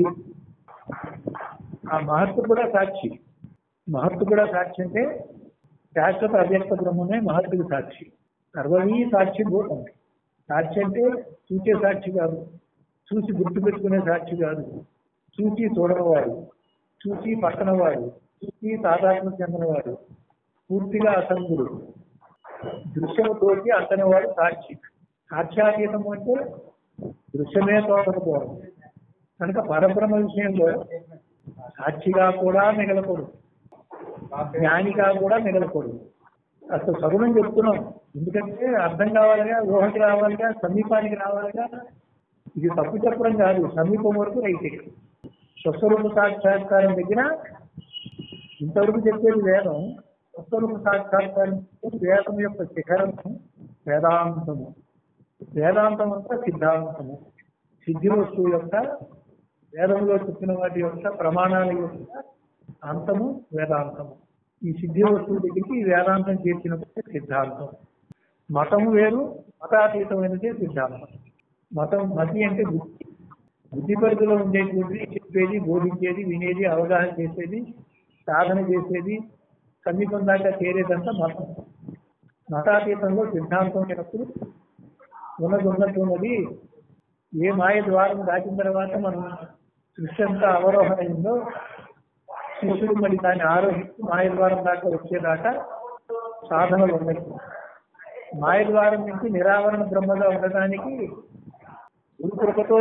ఆ మహత్తు కూడా సాక్షి మహత్తు కూడా సాక్షి అంటే శాశ్వత అవ్యక్త బ్రహ్మమే మహత్తుకి సాక్షి సర్వీ సాక్షి భూతం సాక్షి అంటే చూసే సాక్షి కాదు చూసి గుర్తు పెట్టుకునే సాక్షి కాదు చూసి చూడనివాడు చూసి పక్కనవాడు చూసి సాధారణ చెందినవాడు పూర్తిగా అసంగుడు దృశ్యముతోటి అంతనివాడు సాక్షి సాక్ష్యాతీతము అంటే దృశ్యమే తోడకపోవడం కనుక పరబ్రహ్మ విషయంలో సాక్షిగా కూడా మిగలకూడదు జ్ఞానిగా కూడా మిగలకూడదు అసలు సగుణం చెప్తున్నాం ఎందుకంటే అర్థం కావాలిగా ఊహకి రావాలిగా సమీపానికి రావాలిగా ఇది తప్పు చెప్పడం కాదు సమీపం వరకు రైతే స్వస్వరూప సాక్షాత్కారం దగ్గర ఇంతవరకు చెప్పేది వేదం స్వస్వరూప సాక్షాత్కారం వేదం యొక్క శిఖరము వేదాంతము వేదాంతం అంతా సిద్ధాంతము సిద్ధి వస్తువు యొక్క వేదంలో చెప్పిన వాటి యొక్క ప్రమాణాల యొక్క అంతము వేదాంతము ఈ సిద్ధి వస్తువు దగ్గరికి ఈ వేదాంతం చేర్చినప్పుడే సిద్ధాంతం మతము వేరు మతాతీతమైనదే సిద్ధాంతం మతం మతి అంటే బుద్ధి బుద్ధి పరిధిలో ఉండేటువంటి చెప్పేది బోధించేది వినేది అవగాహన చేసేది సాధన చేసేది సమీపం దాకా చేరేదంతా మతం మతాతీతంలో సిద్ధాంతం అయినప్పుడు ఉన్నది ఉన్నట్టు ఉన్నది ఏ మాయ ద్వారం దాటిన తర్వాత మనం సృష్టి అంతా అవరోహణ అయిందో శిష్యుడు మరి దాన్ని ఆరోహిస్తూ మాయ ద్వారం దాకా వచ్చేదాకా సాధనలు ఉన్నాయి మాయ ద్వారం నుంచి నిరావరణ బ్రహ్మగా ఉండటానికి గురుకృపతో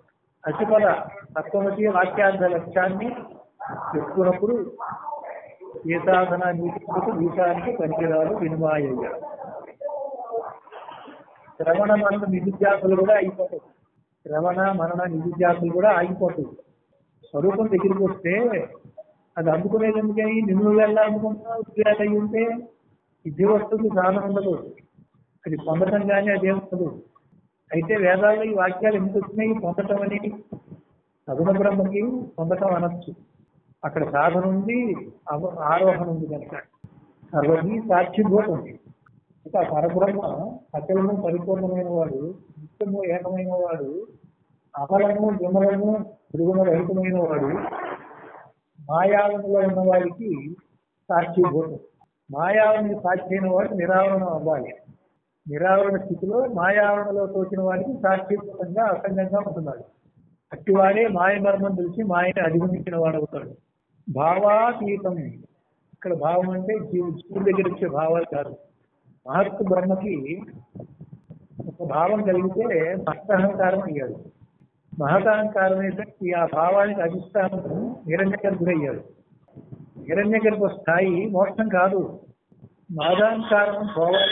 అతిపద తత్వమతి వాక్యార్థ లక్ష్యాన్ని చెప్పుకున్నప్పుడు ఏ సాధన నీకు వీసానికి పనికిరాదు వినిమాయ్య శ్రవణ మరణ నిరుద్యాసులు కూడా అయిపోతాయి శ్రవణ మరణ నిరుద్యాసులు కూడా ఆగిపోతాయి స్వరూపం దగ్గరికి వస్తే అది అందుకునేది ఎందుకని నిన్ను వెళ్ళా అనుకుంటున్నావు ఉద్యోగాలు అయి ఉంటే ఇది వస్తుంది సాధన ఉండదు అది పొందటం కానీ అదే ఉండదు అయితే వేదాల్లో ఈ వాక్యాలు ఎందుకు వచ్చినాయి పొందటం అని సగుణ బ్రహ్మకి పొందటం అనొచ్చు అక్కడ సాధన ఉంది అవ- ఆరోహణ ఉంది కనుక సర్వది సాక్షిభూతం ఉంది ఇంకా పరబ్రహ్మ అచలము పరిపూర్ణమైన వాడు నిత్యము ఏకమైన వాడు అమలము విమలము తిరుగుణ రహితమైన వాడు మాయావనంలో ఉన్న వాడికి సాక్షిభూతం మాయావని సాక్షి అయిన వాడు నిరావరణం అవ్వాలి నిరావరణ స్థితిలో మాయావరణలో తోచిన వాడికి సాక్షిభూతంగా అసంగంగా ఉంటున్నాడు అట్టివాడే మాయ మర్మం తెలిసి మాయని అధిగమించిన వాడు అవుతాడు భావాతీతం ఇక్కడ భావం అంటే జీవు జీవుడి దగ్గర వచ్చే భావాలు కాదు మహత్తు బ్రహ్మకి ఒక భావం కలిగితే మహతహంకారం అయ్యాడు మహతహంకారం అయితే ఆ భావానికి అధిష్టానం నిరంజగర్భుడయ్యాడు నిరంజగర్భ స్థాయి మోక్షం కాదు మహదాంకారం పోవాలి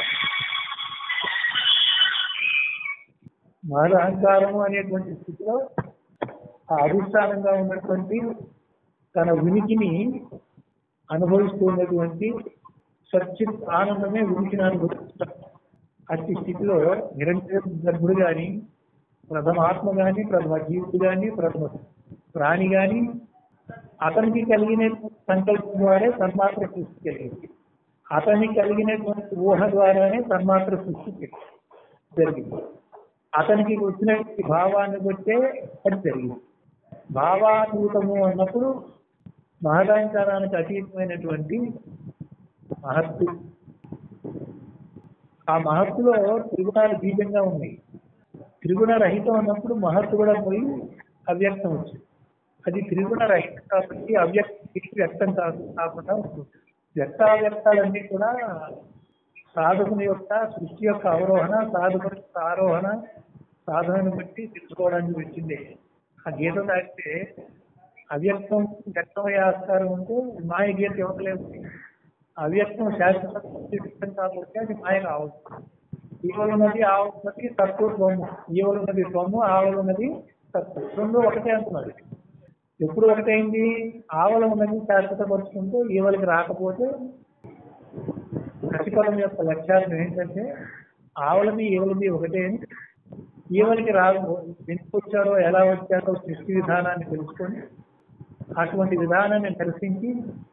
మహదహంకారము అనేటువంటి స్థితిలో ఆ అధిష్టానంగా ఉన్నటువంటి తన ఉనికిని అనుభవిస్తూ ఉన్నటువంటి సచ్చిత్ ఆనందమే ఉనికిని అనుభవిస్తాడు అట్టి స్థితిలో నిరంతర గర్భుడు గాని ప్రథమ ఆత్మ గాని ప్రథమ జీవుడు గాని ప్రథమ ప్రాణి గాని అతనికి కలిగిన సంకల్పం ద్వారే తన్మాత్ర సృష్టి కలిగింది అతనికి కలిగినటువంటి ఊహ ద్వారానే తన్మాత్ర సృష్టి జరిగింది అతనికి వచ్చిన భావాన్ని బట్టే అది జరిగింది భావాతీతము అన్నప్పుడు మహదాంకారానికి అతీతమైనటువంటి మహత్తు ఆ మహత్తులో త్రిగుణాలు బీజంగా ఉన్నాయి త్రిగుణ రహితం అన్నప్పుడు మహత్తు కూడా పోయి అవ్యక్తం వచ్చింది అది త్రిగుణ రహితం కాబట్టి అవ్యక్తి వ్యక్తం కాదు కాకుండా ఉంటుంది వ్యక్తావ్యక్తాలన్నీ కూడా సాధకుని యొక్క సృష్టి యొక్క అవరోహణ సాధకుని యొక్క ఆరోహణ సాధనను బట్టి తెలుసుకోవడానికి వచ్చింది ఆ గీత దాటితే అవ్యక్తం వ్యక్తమయ్యే ఆస్కారం ఉంటే మాయ గీత ఇవ్వలేదు అవ్యక్తం శాశ్వత వ్యక్తం కాకపోతే అది మాయ కావచ్చు ఈవలున్నది ఆవున్నది తక్కువ సొమ్ము ఈవలున్నది సొమ్ము ఆవులున్నది తక్కువ రెండు ఒకటే అంటున్నారు ఎప్పుడు ఒకటైంది ఆవల ఉన్నది శాశ్వతపరుచుకుంటూ ఈవలకి రాకపోతే ప్రతిఫలం యొక్క లక్ష్యాలు ఏంటంటే ఆవులది ఈవలది ఒకటే అని ఈవలకి రాదు ఎందుకు వచ్చారో ఎలా వచ్చారో సృష్టి విధానాన్ని తెలుసుకొని అటువంటి విధానాన్ని దర్శించి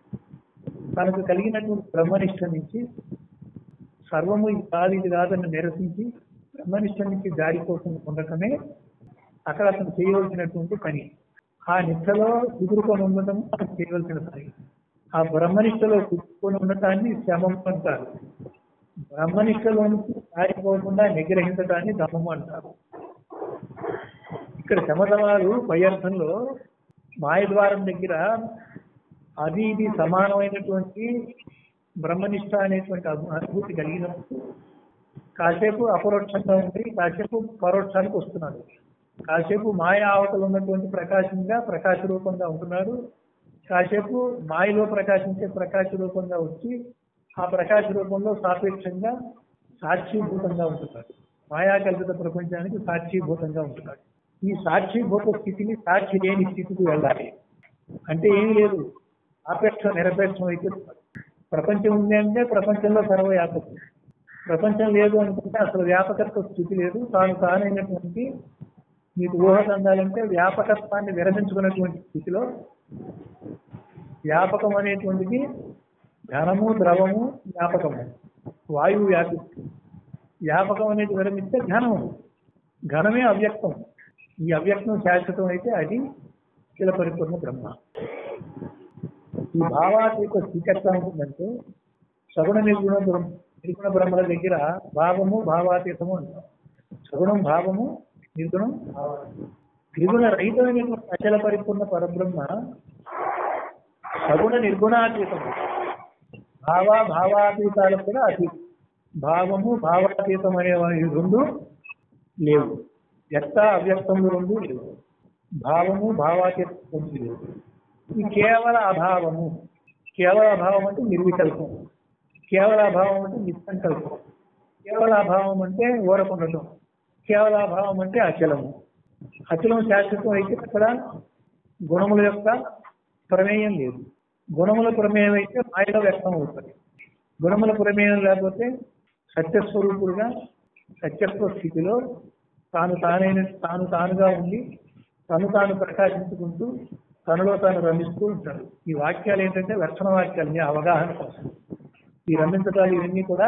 తనకు కలిగినటువంటి బ్రహ్మనిష్ట నుంచి సర్వము ఇది కాదు ఇది కాదని నిరసించి బ్రహ్మనిష్ట నుంచి జారిపోకుండా ఉండటమే అక్కడ అతను చేయవలసినటువంటి పని ఆ నిష్టలో కుదురుకొని ఉండటం అతను చేయవలసిన పని ఆ బ్రహ్మనిష్టలో కుదురుకొని ఉండటాన్ని శమం అంటారు బ్రహ్మనిష్టలో నుంచి జారిపోకుండా నిగ్రహించడాన్ని దమము అంటారు ఇక్కడ శమధమాలు పై అర్థంలో మాయద్వారం దగ్గర అది ఇది సమానమైనటువంటి బ్రహ్మనిష్ట అనేటువంటి అను- అనుభూతి కలిగినప్పుడు కాసేపు అపరోక్షంగా ఉండి కాసేపు పరోక్షానికి వస్తున్నాడు కాసేపు మాయ ఆవతలు ఉన్నటువంటి ప్రకాశంగా ప్రకాశ రూపంగా ఉంటున్నాడు కాసేపు మాయలో ప్రకాశించే ప్రకాశ రూపంగా వచ్చి ఆ ప్రకాశ రూపంలో సాపేక్షంగా సాక్షిభూతంగా ఉంటున్నాడు మాయా కల్పిత ప్రపంచానికి సాక్షిభూతంగా ఉంటున్నాడు ఈ సాక్షిభూత స్థితిని సాక్షి లేని స్థితికి వెళ్ళాలి అంటే ఏమీ లేదు ఆపేక్ష నిరపేక్షం అయితే ప్రపంచం ఉంది అంటే ప్రపంచంలో సర్వవ్యాపకం ప్రపంచం లేదు అనుకుంటే అసలు వ్యాపకత్వ స్థితి లేదు తాను తానైనటువంటి మీకు ఊహ చెందాలంటే వ్యాపకత్వాన్ని విరమించుకున్నటువంటి స్థితిలో వ్యాపకం అనేటువంటిది ఘనము ద్రవము వ్యాపకము వాయువు వ్యాపిస్తుంది వ్యాపకం అనేది విరమిస్తే ఘనము ఘనమే అవ్యక్తం ఈ అవ్యక్తం శాశ్వతం అయితే అది చిల పరిపూర్ణ బ్రహ్మ ఈ భావాతీత స్థితి ఎట్లా ఉంటుందంటే సగుణ నిర్గుణ బ్రహ్మ నిర్గుణ బ్రహ్మల దగ్గర భావము భావాతీతము అంటాం సగుణం భావము నిర్గుణం భావాతీతం. త్రిగుణ రహితమైనటువంటి అచల పరిపూర్ణ పరబ్రహ్మ సగుణ నిర్గుణాతీతము భావ భావాతీతాలకు కూడా అతీతం భావము భావాతీతం అనేవి రెండు లేవు వ్యక్త అవ్యక్తములు రెండు లేవు భావము భావాతీతం రెండు లేవు ఇది కేవల అభావము కేవలాభావం అంటే నిర్వికల్పం కేవలాభావం అంటే నిస్సంకల్పం కేవలాభావం అంటే ఓరకుండటం కేవలాభావం అంటే అచలము అచలం శాశ్వతం అయితే అక్కడ గుణముల యొక్క ప్రమేయం లేదు గుణముల ప్రమేయం అయితే మాయలో వ్యక్తం అవుతుంది గుణముల ప్రమేయం లేకపోతే సత్యస్వరూపుడుగా సత్యత్వ స్థితిలో తాను తానైన తాను తానుగా ఉండి తను తాను ప్రకాశించుకుంటూ తనలో తాను రమిస్తూ ఉంటాడు ఈ వాక్యాలు ఏంటంటే రక్షణ వాక్యాలు మీ అవగాహన కోసం ఈ రమించటాలు ఇవన్నీ కూడా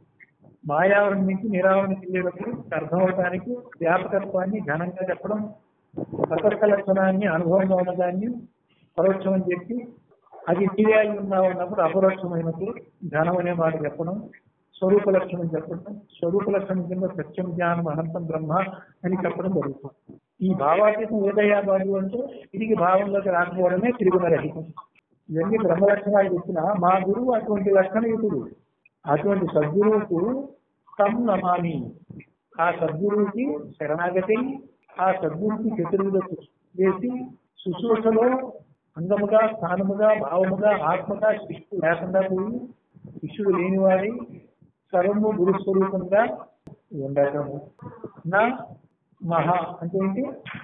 మాయావరణ నుంచి నిరావరణ చెందేటప్పుడు అర్థమవటానికి వ్యాపకత్వాన్ని ఘనంగా చెప్పడం ప్రకృత లక్షణాన్ని అనుభవంలో ఉన్నదాన్ని పరోక్షం అని చెప్పి అది నీవే అయి ఉన్నావు అన్నప్పుడు అపరోక్షమైనప్పుడు ఘనం అనే మాట చెప్పడం స్వరూప లక్షణం చెప్పడం స్వరూప లక్షణం కింద సత్యం జ్ఞానం అనంతం బ్రహ్మ అని చెప్పడం జరుగుతుంది ఈ భావాతీతం ఏదయ్యా బాబు అంటే తిరిగి భావంలోకి రాకపోవడమే తిరుగున రహితం ఇవన్నీ బ్రహ్మ లక్షణాలు చెప్పిన మా గురువు అటువంటి లక్షణయుతుడు అటువంటి సద్గురువుకు తం నమామి ఆ సద్గురువుకి శరణాగతి ఆ సద్గురువుకి చతుర్విధ వేసి శుశ్రూషలో అంగముగా స్థానముగా భావముగా ఆత్మగా శిష్యుడు లేకుండా పోయి శిష్యుడు లేనివాడి సర్వము గురుస్వరూపంగా ఉండటము నా మహా అంటే ఏంటి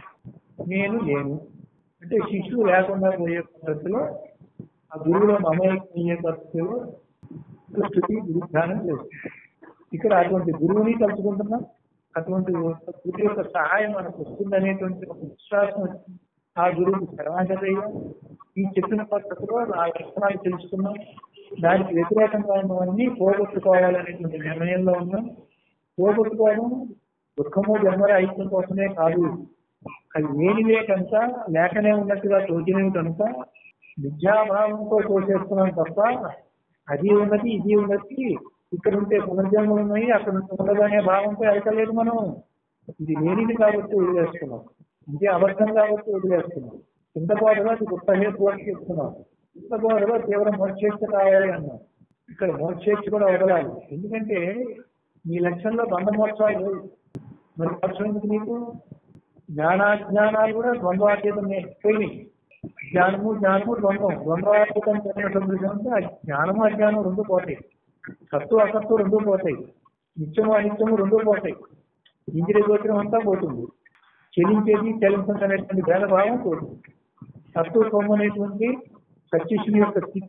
నేను లేను అంటే శిష్యుడు లేకుండా పోయే పద్ధతిలో ఆ గురువులో మమయ్యే పద్ధతిలో స్థుతి గురుధ్యానం చేస్తుంది ఇక్కడ అటువంటి గురువుని కలుసుకుంటున్నాం అటువంటి గురు యొక్క సహాయం మనకు వస్తుంది అనేటువంటి ఒక విశ్వాసం వచ్చింది ఆ గురువుకి శరణాగతయ్యా ఈ చెప్పిన పద్ధతిలో ఆ లక్షణాలు తెలుసుకున్నాం దానికి వ్యతిరేకంగా ఉన్నవన్నీ పోగొట్టుకోవాలనేటువంటి నిర్ణయంలో ఉన్నాం పోగొట్టుకోవడం దుఃఖము జన్మల ఐక్యం కోసమే కాదు అది లేనివే కనుక లేకనే ఉన్నట్టుగా తోచినవి కనుక విద్యాభావంతో తోచేస్తున్నాం తప్ప అది ఉన్నది ఇది ఉన్నది ఇక్కడ ఉంటే పునర్జన్మలు ఉన్నాయి అక్కడ ఉంటే ఉండదనే భావంతో వెళ్తలేదు మనం ఇది లేనిది కాబట్టి వదిలేస్తున్నాం ఇదే అబద్ధం కాబట్టి వదిలేస్తున్నాం చింతపోటలో అది గొప్ప హేతు అని చెప్తున్నాం చింతపోటలో తీవ్ర మోక్షేక్ష కావాలి అన్నాం ఇక్కడ మోక్షేక్ష కూడా వదలాలి ఎందుకంటే మీ లక్ష్యంలో బంధ మోక్షాలు లేవు మరి మోక్షం ఎందుకు నీకు జ్ఞానాజ్ఞానాలు కూడా ద్వంద్వాతీతం పోయినాయి జ్ఞానము జ్ఞానము ద్వంద్వం ద్వంద్వాతీతం జరిగినటువంటి అంటే ఆ జ్ఞానము అజ్ఞానం రెండు పోతాయి సత్తు అసత్తు రెండు పోతాయి నిత్యము అనిత్యము రెండు పోతాయి ఇంద్రియ గోచరం అంతా పోతుంది చెలించేది చలించడం అనేటువంటి భేదభావం పోతుంది సత్తు సొమ్ము అనేటువంటి సత్యశుని యొక్క స్థితి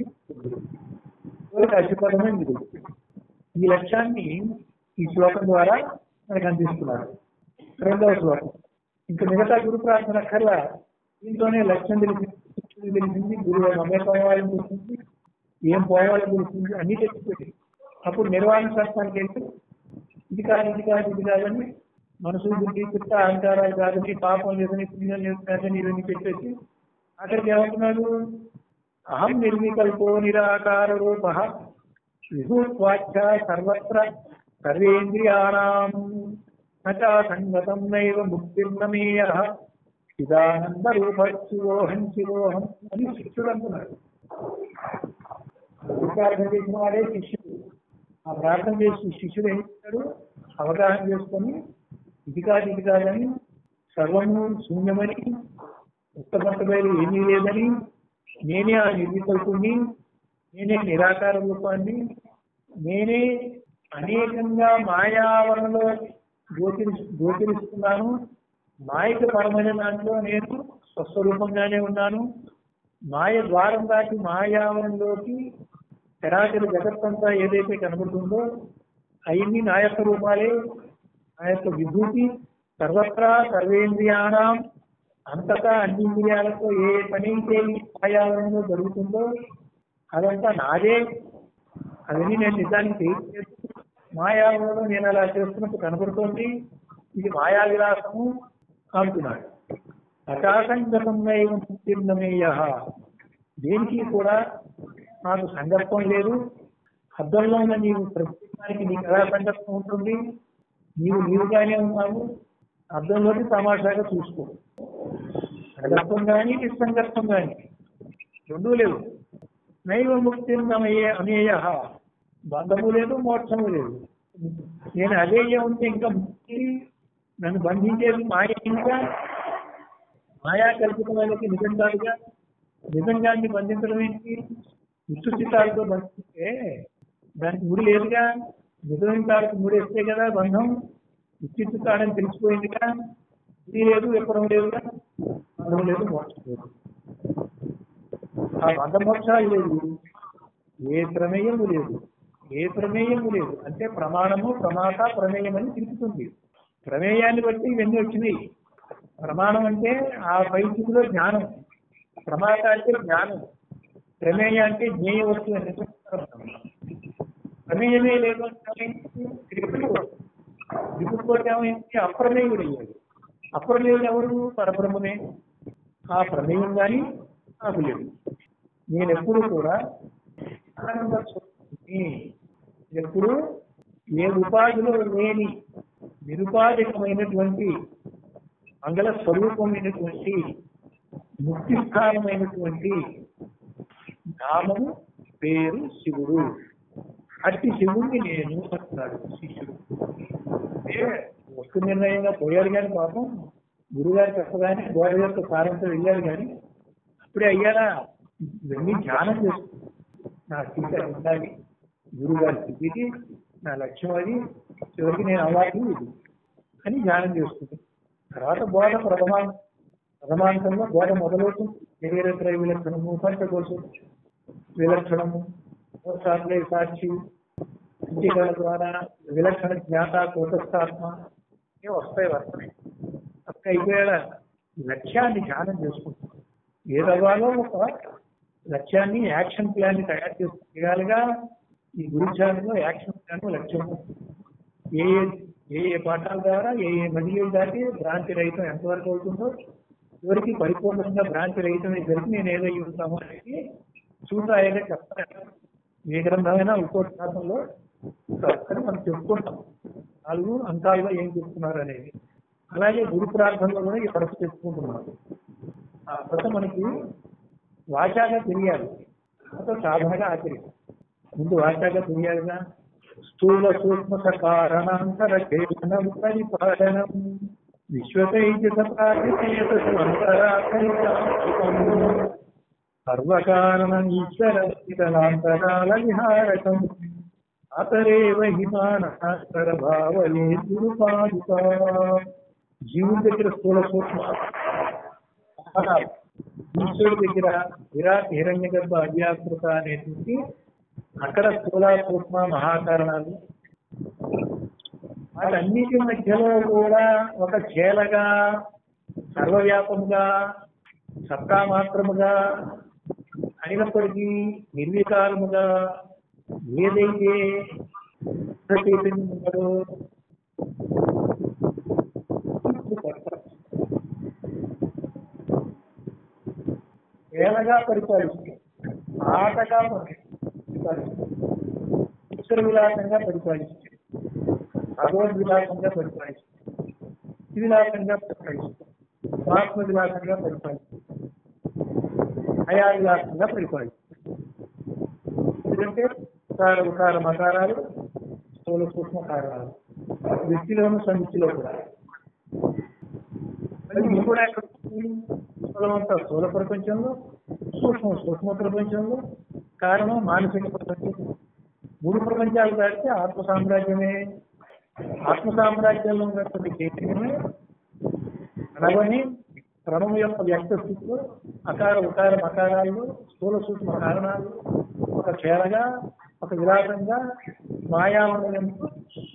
అశుపదమే మిగులుతుంది ఈ లక్ష్యాన్ని ఈ శ్లోకం ద్వారా మనకు అందిస్తున్నారు రెండవ శ్లోకం ఇంకా మిగతా గురు ప్రార్థన కల్లా దీంతోనే లక్ష్యం తెలిసింది శిక్షణ తెలిసింది గురువు నమ్మే పోవాలని తెలిసింది ఏం పోవాలని తెలిసింది అన్ని తెలిసిపోయింది అప్పుడు నిర్వహణ శాస్త్రానికి వెళ్తే ఇది కాదు ఇది కాదు ఇది కాదని మనసు బుద్ధి చిత్త అహంకారాలు కాదని పాపం లేదని పుణ్యం లేదని ఇవన్నీ చెప్పేసి అక్కడికి ఏమంటున్నాడు అహం నిర్వికల్పో నిరాకార రూప విభూత్వాచ సర్వత్ర సర్వేంద్రియాణం నచా సంగతం నైవ ముక్తిర్నమేయ చిదానంద రూప శివోహం శివోహం అని శిష్యుడు అంటున్నాడు ప్రార్థన చేసిన వాడే శిష్యుడు ఆ ప్రార్థన చేసి శిష్యుడు ఏం చేస్తాడు అవగాహన చేసుకొని ఇది కాదు ఇది కాదని సర్వము శూన్యమని ఉత్తపట్టబయలు ఏమీ లేదని నేనే ఆ నిర్వికల్పుని నేనే నిరాకార రూపాన్ని నేనే అనేకంగా మాయావరణలో గోచరి గోచరిస్తున్నాను మాయకు పరమైన దాంట్లో నేను స్వస్వరూపంగానే ఉన్నాను మాయ ద్వారం దాటి మాయావరణలోకి చరాచర జగత్తంతా ఏదైతే కనబడుతుందో అవన్నీ నా యొక్క రూపాలే నా యొక్క విభూతి సర్వత్రా సర్వేంద్రియాణం అంతటా అన్ని ఇంద్రియాలతో ఏ పని అయితే ఈ మాయావరణలో జరుగుతుందో అదంతా నాదే అవన్నీ నేను నిజానికి చేయట్లేదు మాయావరణలో నేను అలా చేస్తున్నట్టు కనబడుతోంది ఇది మాయా విలాసము అంటున్నాడు అకాశంగతం ముక్తిర్నమేయ దేనికి కూడా నాకు సంకల్పం లేదు అద్దంలో ఉన్న నీవు ప్రత్యేకానికి నీకు ఎలా సంకల్పం ఉంటుంది నీవు నీవుగానే ఉన్నావు అద్దంలోకి తమాషాగా చూసుకో సంకల్పం కానీ నిస్సంకల్పం కానీ రెండూ లేవు నైవ ముక్తిర్నమయ్యే అనేయ బంధము లేదు మోక్షము లేదు నేను అదే ఉంటే ఇంకా ముక్తి నన్ను బంధించేది మాయ ఇంకా మాయా కల్పితమైనది నిజం కాదుగా నిజంగాన్ని బంధించడం ఏంటి విశ్వసితాలతో బంధిస్తే దానికి ముడి లేదుగా నిజమైన తాడుకు ముడి వేస్తే కదా బంధం విచ్చిత్తు తాడని తెలిసిపోయిందిగా ఇది లేదు విప్పడం లేదుగా బంధం లేదు మోక్షం లేదు ఆ బంధ మోక్షాలు లేదు ఏ ప్రమేయము లేదు ఏ ప్రమేయము లేదు అంటే ప్రమాణము ప్రమాత ప్రమేయం అని తెలుపుతుంది ప్రమేయాన్ని బట్టి ఇవన్నీ వచ్చినాయి ప్రమాణం అంటే ఆ పరిస్థితిలో జ్ఞానం ప్రమాత అంటే జ్ఞానం ప్రమేయ అంటే జ్ఞేయ వస్తువు అని ప్రమేయమే లేదు అంటే తిరుపతి తిరుపతి ఏమైంది అప్రమేయుడు అయ్యాడు అప్రమేయుడు ఎవరు పరబ్రహ్మమే ఆ ప్రమేయం కానీ నాకు లేదు నేను ఎప్పుడు కూడా ఆనంద స్వరూపిణి. ఎప్పుడు ఏ ఉపాధిలో లేని నిరుపాధికమైనటువంటి మంగళ స్వరూపమైనటువంటి ముక్తి స్థానమైనటువంటి నామము పేరు శివుడు అట్టి శివుడిని నేను అంటున్నాడు శిష్యుడు అంటే వస్తు నిర్ణయంగా పోయారు కానీ పాపం గురుగారు చెప్పగానే గోడ యొక్క సారంతో వెళ్ళారు కానీ అప్పుడే అయ్యారా ఇవన్నీ ధ్యానం చేస్తుంది నా స్థితి అది ఉండాలి గురుగారి స్థితికి నా లక్ష్యం అది చివరికి నేను అవ్వాలి ఇది అని ధ్యానం చేస్తుంది తర్వాత బోధ ప్రథమా ప్రథమాంతంలో బోధ మొదలవుతుంది శరీర త్రయ విలక్షణము పంచకోశం విలక్షణము సాత్లే సాక్షి ఇంటికల ద్వారా విలక్షణ జ్ఞాత కోటస్థాత్మ ఇవి వస్తాయి వస్తాయి అక్కడ అయిపోయాడ లక్ష్యాన్ని ధ్యానం చేసుకుంటుంది ఏదవ్వాలో ఒక లక్ష్యాన్ని యాక్షన్ ప్లాన్ ని తయారు చేసి చేయాలిగా ఈ గురు ధ్యానంలో యాక్షన్ ప్లాన్ లక్ష్యము ఏ ఏ ఏ ఏ పాఠాల ద్వారా ఏ ఏ మదిలీలు దాటి భ్రాంతి రహితం ఎంతవరకు అవుతుందో చివరికి పరిపూర్ణంగా భ్రాంతి రహితం జరిగి నేను ఏదై ఉంటాము అనేది చూసాయనే చెప్తాను ఏ గ్రంథమైనా ఇంకో శాతంలో అక్కడ మనం చెప్పుకుంటాం నాలుగు అంకాలుగా ఏం చెప్తున్నారు అనేది అలాగే గురు ప్రార్థనలో కూడా ఈ పరస్సు చెప్పుకుంటున్నారు ఆ తర్వాత మనకి వాచాగా తెలియాలి తర్వాత సాధనగా ఆచరించాలి ముందు వాచాగా తెలియాలిగా స్థూల సూక్ష్మ సకారణాంతర కేవలం పరిపాలనం విశ్వతైజత సర్వకారణం ఈశ్వర స్థితనాంతరాల విహారకం అతరేవ హిమానర భావలే గురుపాదుక జీవుడి దగ్గర స్థూల సూక్ష్మ ఆహారాలు. ఈశ్వరుడి దగ్గర విరాట్ హిరణ్య గర్భ అవ్యాకృత అనేటువంటి అక్కడ స్థూల సూక్ష్మ మహాకారణాలు వాటన్నిటి మధ్యలో కూడా ఒక చేలగా సర్వవ్యాపముగా సత్తా మాత్రముగా అయినప్పటికీ నిర్వికారముగా ఏదైతే చైతన్యం ఉన్నదో వేలగా పరిపాలిస్తుంది ఆటగా పరిపాలిస్తుంది ఉత్తర విలాసంగా పరిపాలిస్తుంది భగవద్ విలాసంగా పరిపాలిస్తుంది విలాసంగా పరిపాలిస్తుంది ఆత్మ విలాసంగా పరిపాలిస్తుంది అయా విలాసంగా పరిపాలిస్తుంది ఎందుకంటే ఉకార ఉకార మకారాలు స్థూల సూక్ష్మ కారణాలు వ్యక్తిలోను సమితిలో కూడా మరి ఇది కూడా ఎక్కడ ఉంది? స్థూలమంతా స్థూల ప్రపంచంలో సూక్ష్మ సూక్ష్మ ప్రపంచంలో కారణం మానసిక ప్రపంచం మూడు ప్రపంచాలు దాటితే ఆత్మ సామ్రాజ్యమే ఆత్మ సామ్రాజ్యంలో ఉన్నటువంటి చైతన్యమే అనవని ప్రణవం యొక్క వ్యక్త స్థితిలో అకార ఉకార మకారాలు స్థూల సూక్ష్మ కారణాలు ఒక చేరగా ఒక విలాసంగా మాయామయంతో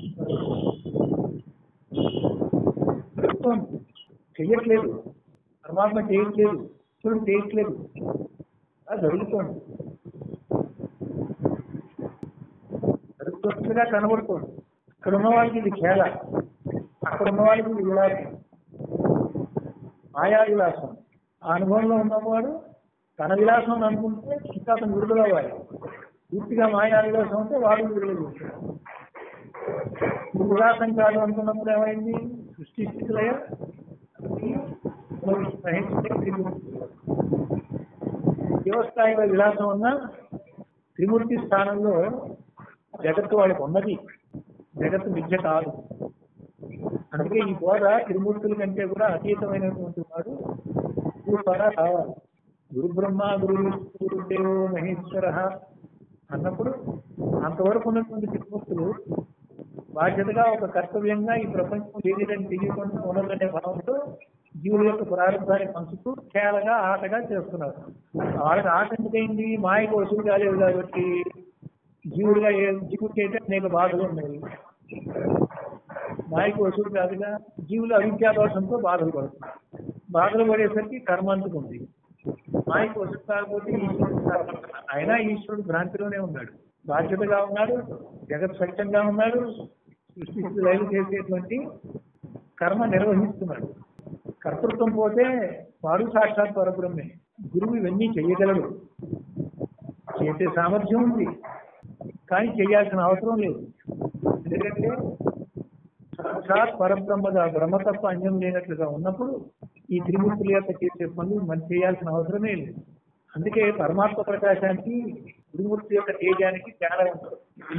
జరుగుతోంది. చెయ్యట్లేదు పరమాత్మ చేయట్లేదు చూడు చేయట్లేదు అది జరుగుతోంది జరుగుతున్నట్టుగా కనబడుతోంది ఇక్కడ ఉన్న వాళ్ళకి ఇది ఖేళ అక్కడ ఉన్న వాళ్ళకి ఇది విలాసం మాయా విలాసం ఆ అనుభవంలో ఉన్నవాడు తన విలాసం అని అనుకుంటే ఇంకా అతను విడుదల అవ్వాలి పూర్తిగా మాయా విలాసం అంటే వాడు విడుదల చేస్తాడు ఇది విలాసం కాదు అనుకున్నప్పుడు ఏమైంది సృష్టి స్థితిలయ జీవస్థాయిలో విలాసం ఉన్న త్రిమూర్తి స్థానంలో జగత్తు వాళ్ళకి ఉన్నది జగత్తు విద్య కాదు అందుకే ఈ బోధ త్రిమూర్తుల కంటే కూడా అతీతమైనటువంటి వాడు ద్వారా కావాలి గురు బ్రహ్మ గురు విష్ణు గురుదేవో మహేశ్వర అన్నప్పుడు అంతవరకు ఉన్నటువంటి త్రిమూర్తులు బాధ్యతగా ఒక కర్తవ్యంగా ఈ ప్రపంచం ఏదిదని తెలియకుండా ఉండదనే భావంతో జీవుల యొక్క ప్రారంభాన్ని పంచుతూ కేవలంగా ఆటగా చేస్తున్నారు వాళ్ళకి ఆట ఎందుకైంది మాయకు వసూలు కాలేదు కాబట్టి జీవుడిగా ఏ జీవుడికి అయితే అనేక బాధలు ఉన్నాయి మాయకు వసూలు కాదుగా జీవులు అవిద్యా దోషంతో బాధలు పడుతున్నారు బాధలు పడేసరికి కర్మ అంటుకుంది మాయకు వసూలు కాకపోతే ఈశ్వరుడు కర్మ. అయినా ఈశ్వరుడు భ్రాంతిలోనే ఉన్నాడు బాధ్యతగా ఉన్నాడు జగత్ సత్యంగా ఉన్నాడు సృష్టి లైలు చేసేటువంటి కర్మ నిర్వహిస్తున్నాడు కర్తృత్వం పోతే వాడు సాక్షాత్ పరబ్రహ్మే గురువు ఇవన్నీ చెయ్యగలడు చేసే సామర్థ్యం ఉంది కానీ చేయాల్సిన అవసరం లేదు ఎందుకంటే సాక్షాత్ పరబ్రహ్మగా బ్రహ్మ తప్ప అన్యం లేనట్లుగా ఉన్నప్పుడు ఈ త్రిమూర్తుల యొక్క చేసే పనులు మనం చేయాల్సిన అవసరమే లేదు అందుకే పరమాత్మ ప్రకాశానికి గురుమూర్తి యొక్క తేజానికి తేడా ఉంటుంది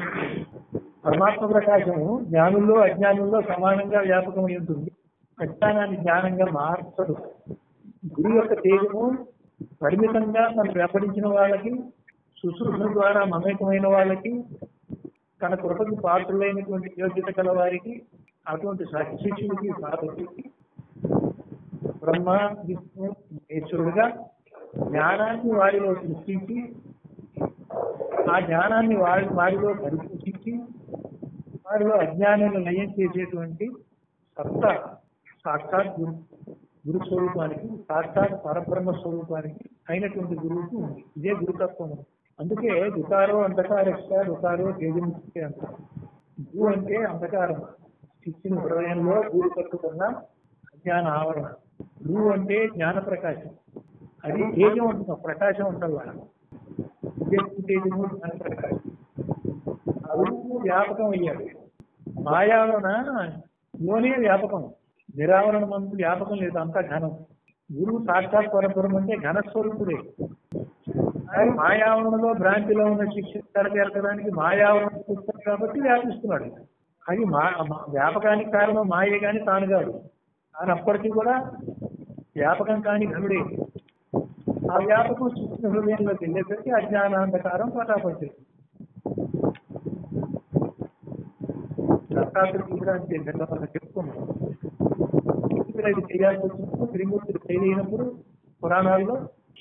పరమాత్మ ప్రకాశము జ్ఞానుల్లో అజ్ఞానుల్లో సమానంగా వ్యాపకమై ఉంటుంది అజ్ఞానాన్ని జ్ఞానంగా మార్చదు గురువు యొక్క తేజము పరిమితంగా తను వెంబడించిన వాళ్ళకి శుశ్రూషణ ద్వారా మమేకమైన వాళ్ళకి తన కృపకి పాత్రులైనటువంటి యోగ్యత కల వారికి అటువంటి సత్శిష్యుడికి సాధకుడికి బ్రహ్మ విష్ణు మహేశ్వరుడుగా జ్ఞానాన్ని వారిలో సృష్టించి ఆ జ్ఞానాన్ని వారి వారిలో పరిపోషించి వారిలో అజ్ఞానాన్ని నయం చేసేటువంటి సత్తా సాక్షాత్ గురు గురు స్వరూపానికి సాక్షాత్ పరబ్రహ్మ స్వరూపానికి అయినటువంటి గురువుకు ఉంది ఇదే గురుతత్వం అందుకే దుకారో అంధకారక్ష దుకారో తేజముక్తి అంటారు గురు అంటే అంధకారం శిక్షణ హృదయంలో గురు కట్టుకున్న అజ్ఞాన ఆవరణ గురువు అంటే జ్ఞాన ప్రకాశం అది తేజం ఉంటుంది ప్రకాశం ఉంటుంది వాళ్ళ విద్యుత్ తేజము జ్ఞాన ప్రకాశం ఆ గురువు వ్యాపకం అయ్యాడు మాయావరణ లోనే వ్యాపకం నిరావరణ మందు వ్యాపకం లేదు అంతా ఘనం గురువు సాక్షాత్ పరపురం అంటే ఘనస్వరూపుడే కానీ మాయావరణలో భ్రాంతిలో ఉన్న శిక్ష తరగడానికి మాయావరణ చూస్తాడు కాబట్టి వ్యాపిస్తున్నాడు అది మా మా- వ్యాపకానికి కారణం మాయే కానీ తాను కాదు తాను అప్పటికీ కూడా వ్యాపకం కాని ఘనుడే ఆ వ్యాపకం సృష్టి హృదయంలోకి వెళ్ళేసరికి అజ్ఞానాంధకారం పటాపడుతుంది దత్తాత్రేయుడు కూడా అంతే నిన్న మనం చెప్పుకున్నాం ఇక్కడ ఇది చేయాల్సి వచ్చినప్పుడు త్రిమూర్తులు చేయలేనప్పుడు పురాణాల్లో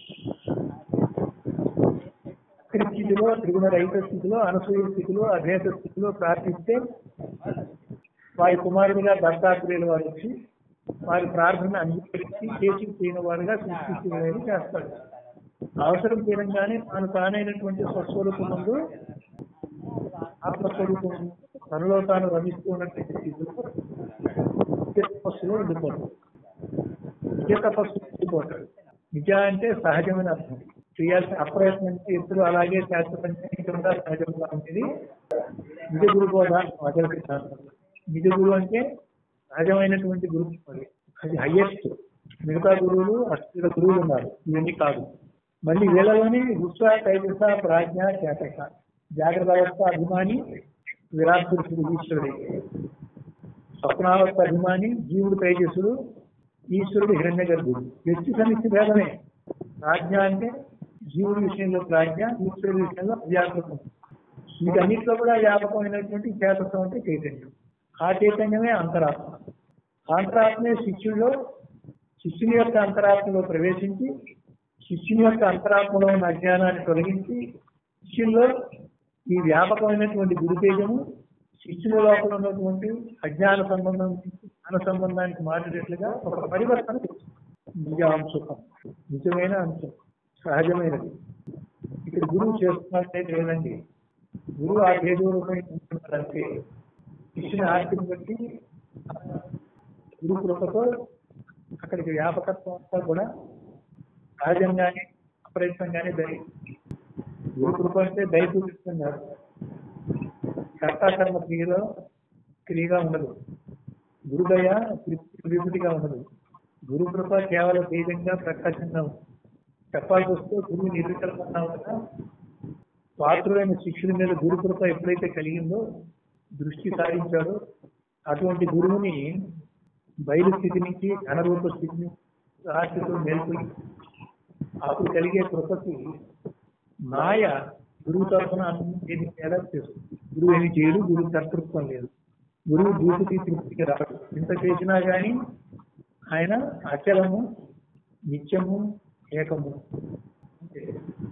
అక్కడి స్థితిలో త్రిగుణ రహిత స్థితిలో అనసూయ స్థితిలో అభేద స్థితిలో ప్రార్థిస్తే వారి కుమారుడిగా దత్తాత్రేయులు వారు వచ్చి వారి ప్రార్థన అంగీకరించి చేసి చేయని వారుగా సృష్టించి చేస్తాడు అవసరం తీరంగానే తాను తానైనటువంటి స్వస్వరూపం ముందు ఆత్మస్వరూపం తనలో తాను రమిస్తూ ఉన్నటువంటి స్థితిలో నిత్య తపస్సులో ఉండిపోతాడు నిత్య తపస్సు ఉండిపోతాడు నిజ అంటే సహజమైన అర్థం చేయాల్సిన అప్రయత్నం అంటే ఎప్పుడు అలాగే శాస్త్రపంచంగా సహజంగా ఉంటుంది నిజ గురు బోధ మొదటి సిద్ధాంతం నిజ గురువు అంటే సహజమైనటువంటి గురువు అది అది హయ్యెస్ట్ మిగతా గురువులు అష్ట గురువులు ఉన్నారు ఇవన్నీ కాదు మళ్ళీ వీళ్ళలోనే విశ్వ తైజస ప్రాజ్ఞ చేతక జాగ్రత్త అవస్థ అభిమాని విరాట్ పురుషుడు ఈశ్వరుడే స్వప్నావస్థ అభిమాని జీవుడు తేజస్సుడు ఈశ్వరుడు హిరణ్య గర్భుడు వ్యక్తి సమితి భేదమే ప్రాజ్ఞ అంటే జీవుడి విషయంలో ప్రాజ్ఞ ఈశ్వరుడి విషయంలో అవ్యాకృతం వీటన్నిటిలో కూడా వ్యాపకమైనటువంటి చేతత్వం అంటే చైతన్యం ఆ చైతన్యమే అంతరాత్మ అంతరాత్మే శిష్యుల్లో శిష్యుని యొక్క అంతరాత్మలో ప్రవేశించి శిష్యుని యొక్క అంతరాత్మలో ఉన్న అజ్ఞానాన్ని తొలగించి శిష్యుల్లో ఈ వ్యాపకమైనటువంటి గురుతేజము శిష్యుల లోపల ఉన్నటువంటి అజ్ఞాన సంబంధం నుంచి జ్ఞాన సంబంధానికి మారేటట్లుగా ఒక పరివర్తన తెస్తుంది. నిజ అంశం నిజమైన అంశం సహజమైనది ఇక్కడ గురువు చేస్తున్నట్టే లేదండి గురువు ఆ తేజో రూపంటే శిష్యుని ఆర్తిని బట్టి గురు కృపతో అక్కడికి వ్యాపకత్వం అంతా కూడా సహజంగానే అప్రయత్నంగానే దయ గురు కృప అంటే దయ చూపిస్తున్నారు కర్తాకర్మ క్రియలో క్రియగా ఉండదు గురుదయ విభూతిగా ఉండదు గురు కృప కేవలం తేజంగా ప్రకాశంగా ఉంది చెప్పాల్సి వస్తే గురువు నిర్వికల్పంగా ఉండగా పాత్రులైన శిష్యుల మీద గురు కృప ఎప్పుడైతే కలిగిందో దృష్టి సారించాడో అటువంటి గురువుని బయలు స్థితి నుంచి ఘనరూప స్థితిని రాష్ట్రతో మేల్కొని అప్పుడు కలిగే కృపకి మాయ గురువు తరఫున ఏది తేడా చేస్తుంది గురువు ఏమి చేయడు గురువు కర్తృత్వం లేదు గురువు దూసుకి తృప్తికి రాడు ఇంత చేసినా గాని ఆయన అచలము నిత్యము ఏకము అంతే.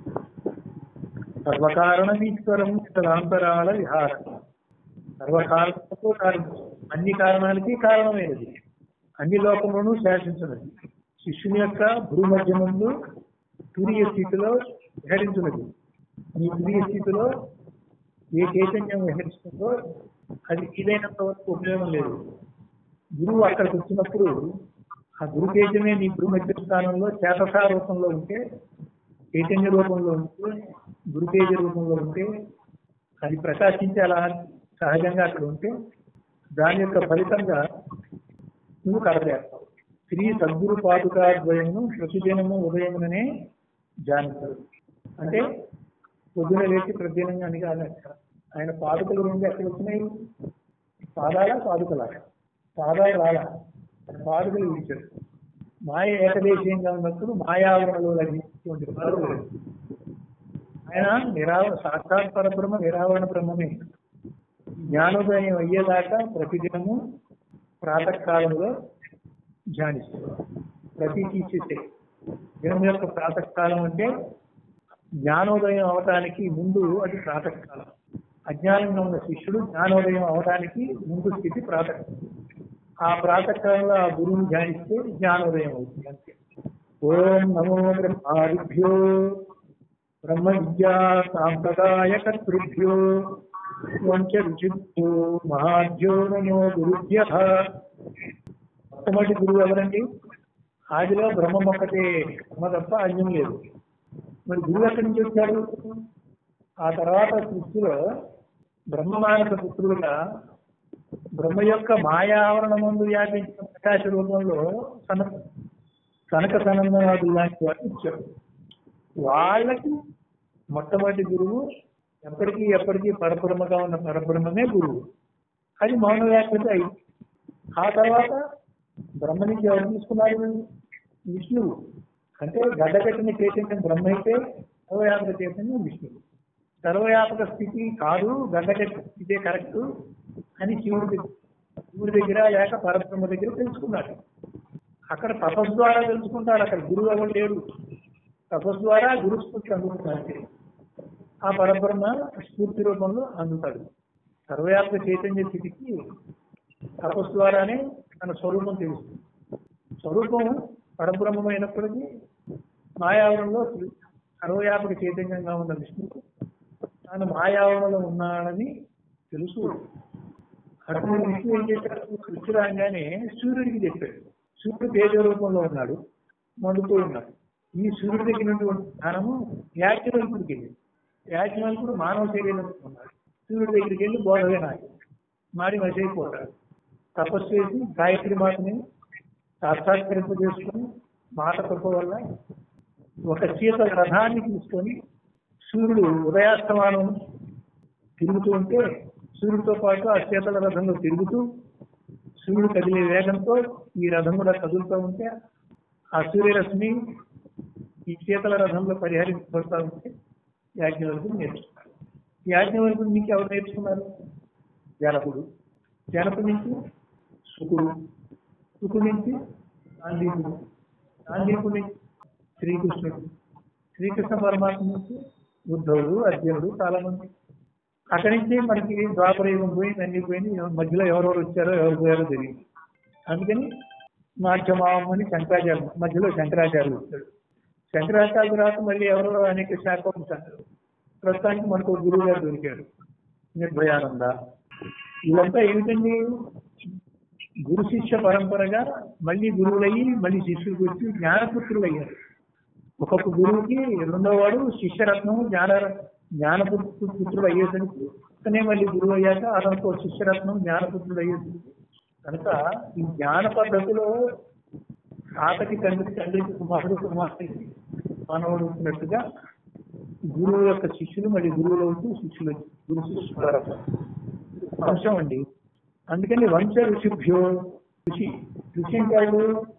సర్వకారణమీశ్వరం తదాంతరాల విహారం సర్వకారణతో కారణం అన్ని కారణాలకి కారణమైనది అన్ని లోకములను శాసించినది శిష్యుని యొక్క భూమధ్యమందు తురియ స్థితిలో విహరించినది ఈ తురియ స్థితిలో ఏ చైతన్యం విహరిస్తుందో అది ఇదైనంత వరకు ఉపయోగం లేదు గురువు అక్కడికి వచ్చినప్పుడు ఆ గురు చైతన్యం నీ భూమధ్య స్థానంలో చేతసా రూపంలో ఉంటే చైతన్య రూపంలో ఉంటే గురుతేజ రూపంలో ఉంటే అది ప్రకాశించి అలా సహజంగా అక్కడ ఉంటే దాని యొక్క ఫలితంగా నువ్వు కడదేస్తావు శ్రీ సద్గురు పాదుకాద్వయమును ప్రతిదినము ఉదయముననే ధ్యానించడు అంటే పొద్దున లేచి ప్రతిదినంగా అని కాదు అక్కడ ఆయన పాదుకలు రెండు ఎక్కడ వచ్చినాయి పాదాల పాదుకల పాదాలు రాలా ఆయన పాదుకలు విడిచాడు మాయ ఏకదేశీయంగా ఉన్నప్పుడు మాయావరణలో లభించేటువంటి పాదుకలు ఆయన నిరావ సాక్షాత్ పరబ్రహ్మ నిరావరణ బ్రహ్మమే జ్ఞానోదయం అయ్యేదాకా ప్రతిదినము ప్రాతకాలంలో ధ్యానిస్తారు ప్రతి తీసేసే దినం యొక్క ప్రాతకాలం అంటే జ్ఞానోదయం అవటానికి ముందు అది ప్రాతకాలం అజ్ఞానంగా ఉన్న శిష్యుడు జ్ఞానోదయం అవటానికి ముందు స్థితి ప్రాతకాలం ఆ ప్రాతకాలంలో ఆ గురువుని ధ్యానిస్తే జ్ఞానోదయం అవుతుంది అంతే ఓం నమో బ్రహ్మాదిభ్యో బ్రహ్మ విద్యా సాంప్రదాయ కర్తృభ్యో వంచ రుచిభ్యో మహాభ్యో నమో గురుభ్య మొట్టమొదటి గురువు ఎవరండి ఆదిలో బ్రహ్మం ఒక్కటే బ్రహ్మ తప్ప అన్యం లేదు మరి గురువు ఎక్కడి నుంచి వచ్చాడు ఆ తర్వాత సృష్టిలో బ్రహ్మమానస పుత్రుడుగా బ్రహ్మ యొక్క మాయావరణ ముందు వ్యాపించిన ప్రకాశ రూపంలో సన సనక సనందనాథులు లాంటి వారు ఇచ్చాడు వాళ్ళకి మొట్టమొదటి గురువు ఎప్పటికీ ఎప్పటికీ పరబ్రహ్మగా ఉన్న పరబ్రహ్మమే గురువు అది మౌన వ్యాఖ్యత అయింది ఆ తర్వాత బ్రహ్మ నుంచి ఎవరు తీసుకున్నారు విష్ణువు అంటే గడ్డకట్టిన చైతన్యం బ్రహ్మ అయితే సర్వయాపక చైతన్యం విష్ణువు సర్వయాపక స్థితి కాదు గడ్డకట్టిన స్థితే కరెక్ట్ అని శివుడి దగ్గర- శివుడి దగ్గర లేక పరబ్రహ్మ దగ్గర తెలుసుకున్నాడు అక్కడ తపస్సు ద్వారా తెలుసుకుంటాడు అక్కడ గురువు ఎవరు లేడు తపస్సు ద్వారా గురుస్ఫూర్తి అందుకుంటాడు ఆ పరబ్రహ్మ స్ఫూర్తి రూపంలో అందుతాడు సర్వయాత్మ చైతన్య స్థితికి తపస్సు ద్వారానే తన స్వరూపం తెలుస్తుంది స్వరూపం పరబ్రహ్మమైనప్పటికీ మాయావరణలో సర్వవ్యాపక చైతన్యంగా ఉన్న విష్ణువు తాను మాయావరణలో ఉన్నాడని తెలుసు అటువంటి విష్ణువు ఏం చేశాడు సృష్టి రాగానే సూర్యుడికి చెప్పాడు సూర్యుడు తేజ రూపంలో ఉన్నాడు మండుతూ ఉన్నాడు ఈ సూర్యుడి దగ్గర నుండి జ్ఞానము యాజ్ఞవల్కుడికి వెళ్ళింది యాజ్ఞవల్కుడు మానవ శరీరంలో ఉన్నాడు సూర్యుడి దగ్గరికి వెళ్ళి బోధగా నాకు మాడి మసైపోతాడు తపస్సు చేసి గాయత్రి మాటని సాక్షాత్కరింప చేసుకుని మాట కృప వల్ల ఒక చీత రథాన్ని తీసుకొని సూర్యుడు ఉదయాస్తమానం తిరుగుతూ ఉంటే సూర్యుడితో పాటు ఆ శీతల రథంలో తిరుగుతూ సూర్యుడు కదిలే వేగంతో ఈ రథం కూడా కదులుతూ ఉంటే ఆ సూర్యరశ్మి ఈ శీతల రథంలో పరిహరించబడతా ఉంటే యాజ్ఞవల్కుడు నేర్చుకున్నారు యాజ్ఞవల్కుడు నుంచి ఎవరు నేర్చుకున్నారు జనకుడు జనకుడు నుంచి శుకుడు శుకుడు నుంచి గాంధీకుడు గాంధీకుడు నుంచి శ్రీకృష్ణుడు శ్రీకృష్ణ పరమాత్మ నుంచి ఉద్ధవుడు అర్జునుడు చాలా మంది అక్కడి నుంచి మనకి ద్వాపరయుగం పోయింది అన్ని పోయింది మధ్యలో ఎవరెవరు వచ్చారో ఎవరు పోయారో తెలియదు అందుకని నాట్యమావం అని శంకరాచార్య మధ్యలో శంకరాచార్యులు వచ్చాడు శంకరాచార్య తర్వాత మళ్ళీ ఎవరో అనేక శాఖలు ఉంటారు ప్రస్తుతానికి మనకు ఒక గురువు గారు దొరికారు నిర్భయానంద వీళ్ళంతా ఏమిటండి గురు శిష్య పరంపరగా మళ్ళీ గురువులయ్యి మళ్ళీ శిష్యులకు వచ్చి జ్ఞానపుత్రులు అయ్యారు ఒక్కొక్క గురువుకి రెండో వాడు శిష్యరత్నం జ్ఞాన జ్ఞానపుత్రుడు అయ్యేసరికి అతనే మళ్ళీ గురువు అయ్యాక అతనికి శిష్యరత్నం జ్ఞానపుత్రుడు అయ్యేసరికి కనుక ఈ జ్ఞాన పద్ధతిలో తాతకి తండ్రి తండ్రికి కుమారుడు కుమార్తెకి మానవుడు ఉన్నట్టుగా గురువు యొక్క శిష్యులు మళ్ళీ గురువులు అవుతూ శిష్యులు గురు శిష్యుల వంశం అండి అందుకని వంశ ఋషిభ్యో ఋషి ఋషి అంటే ఎవరు?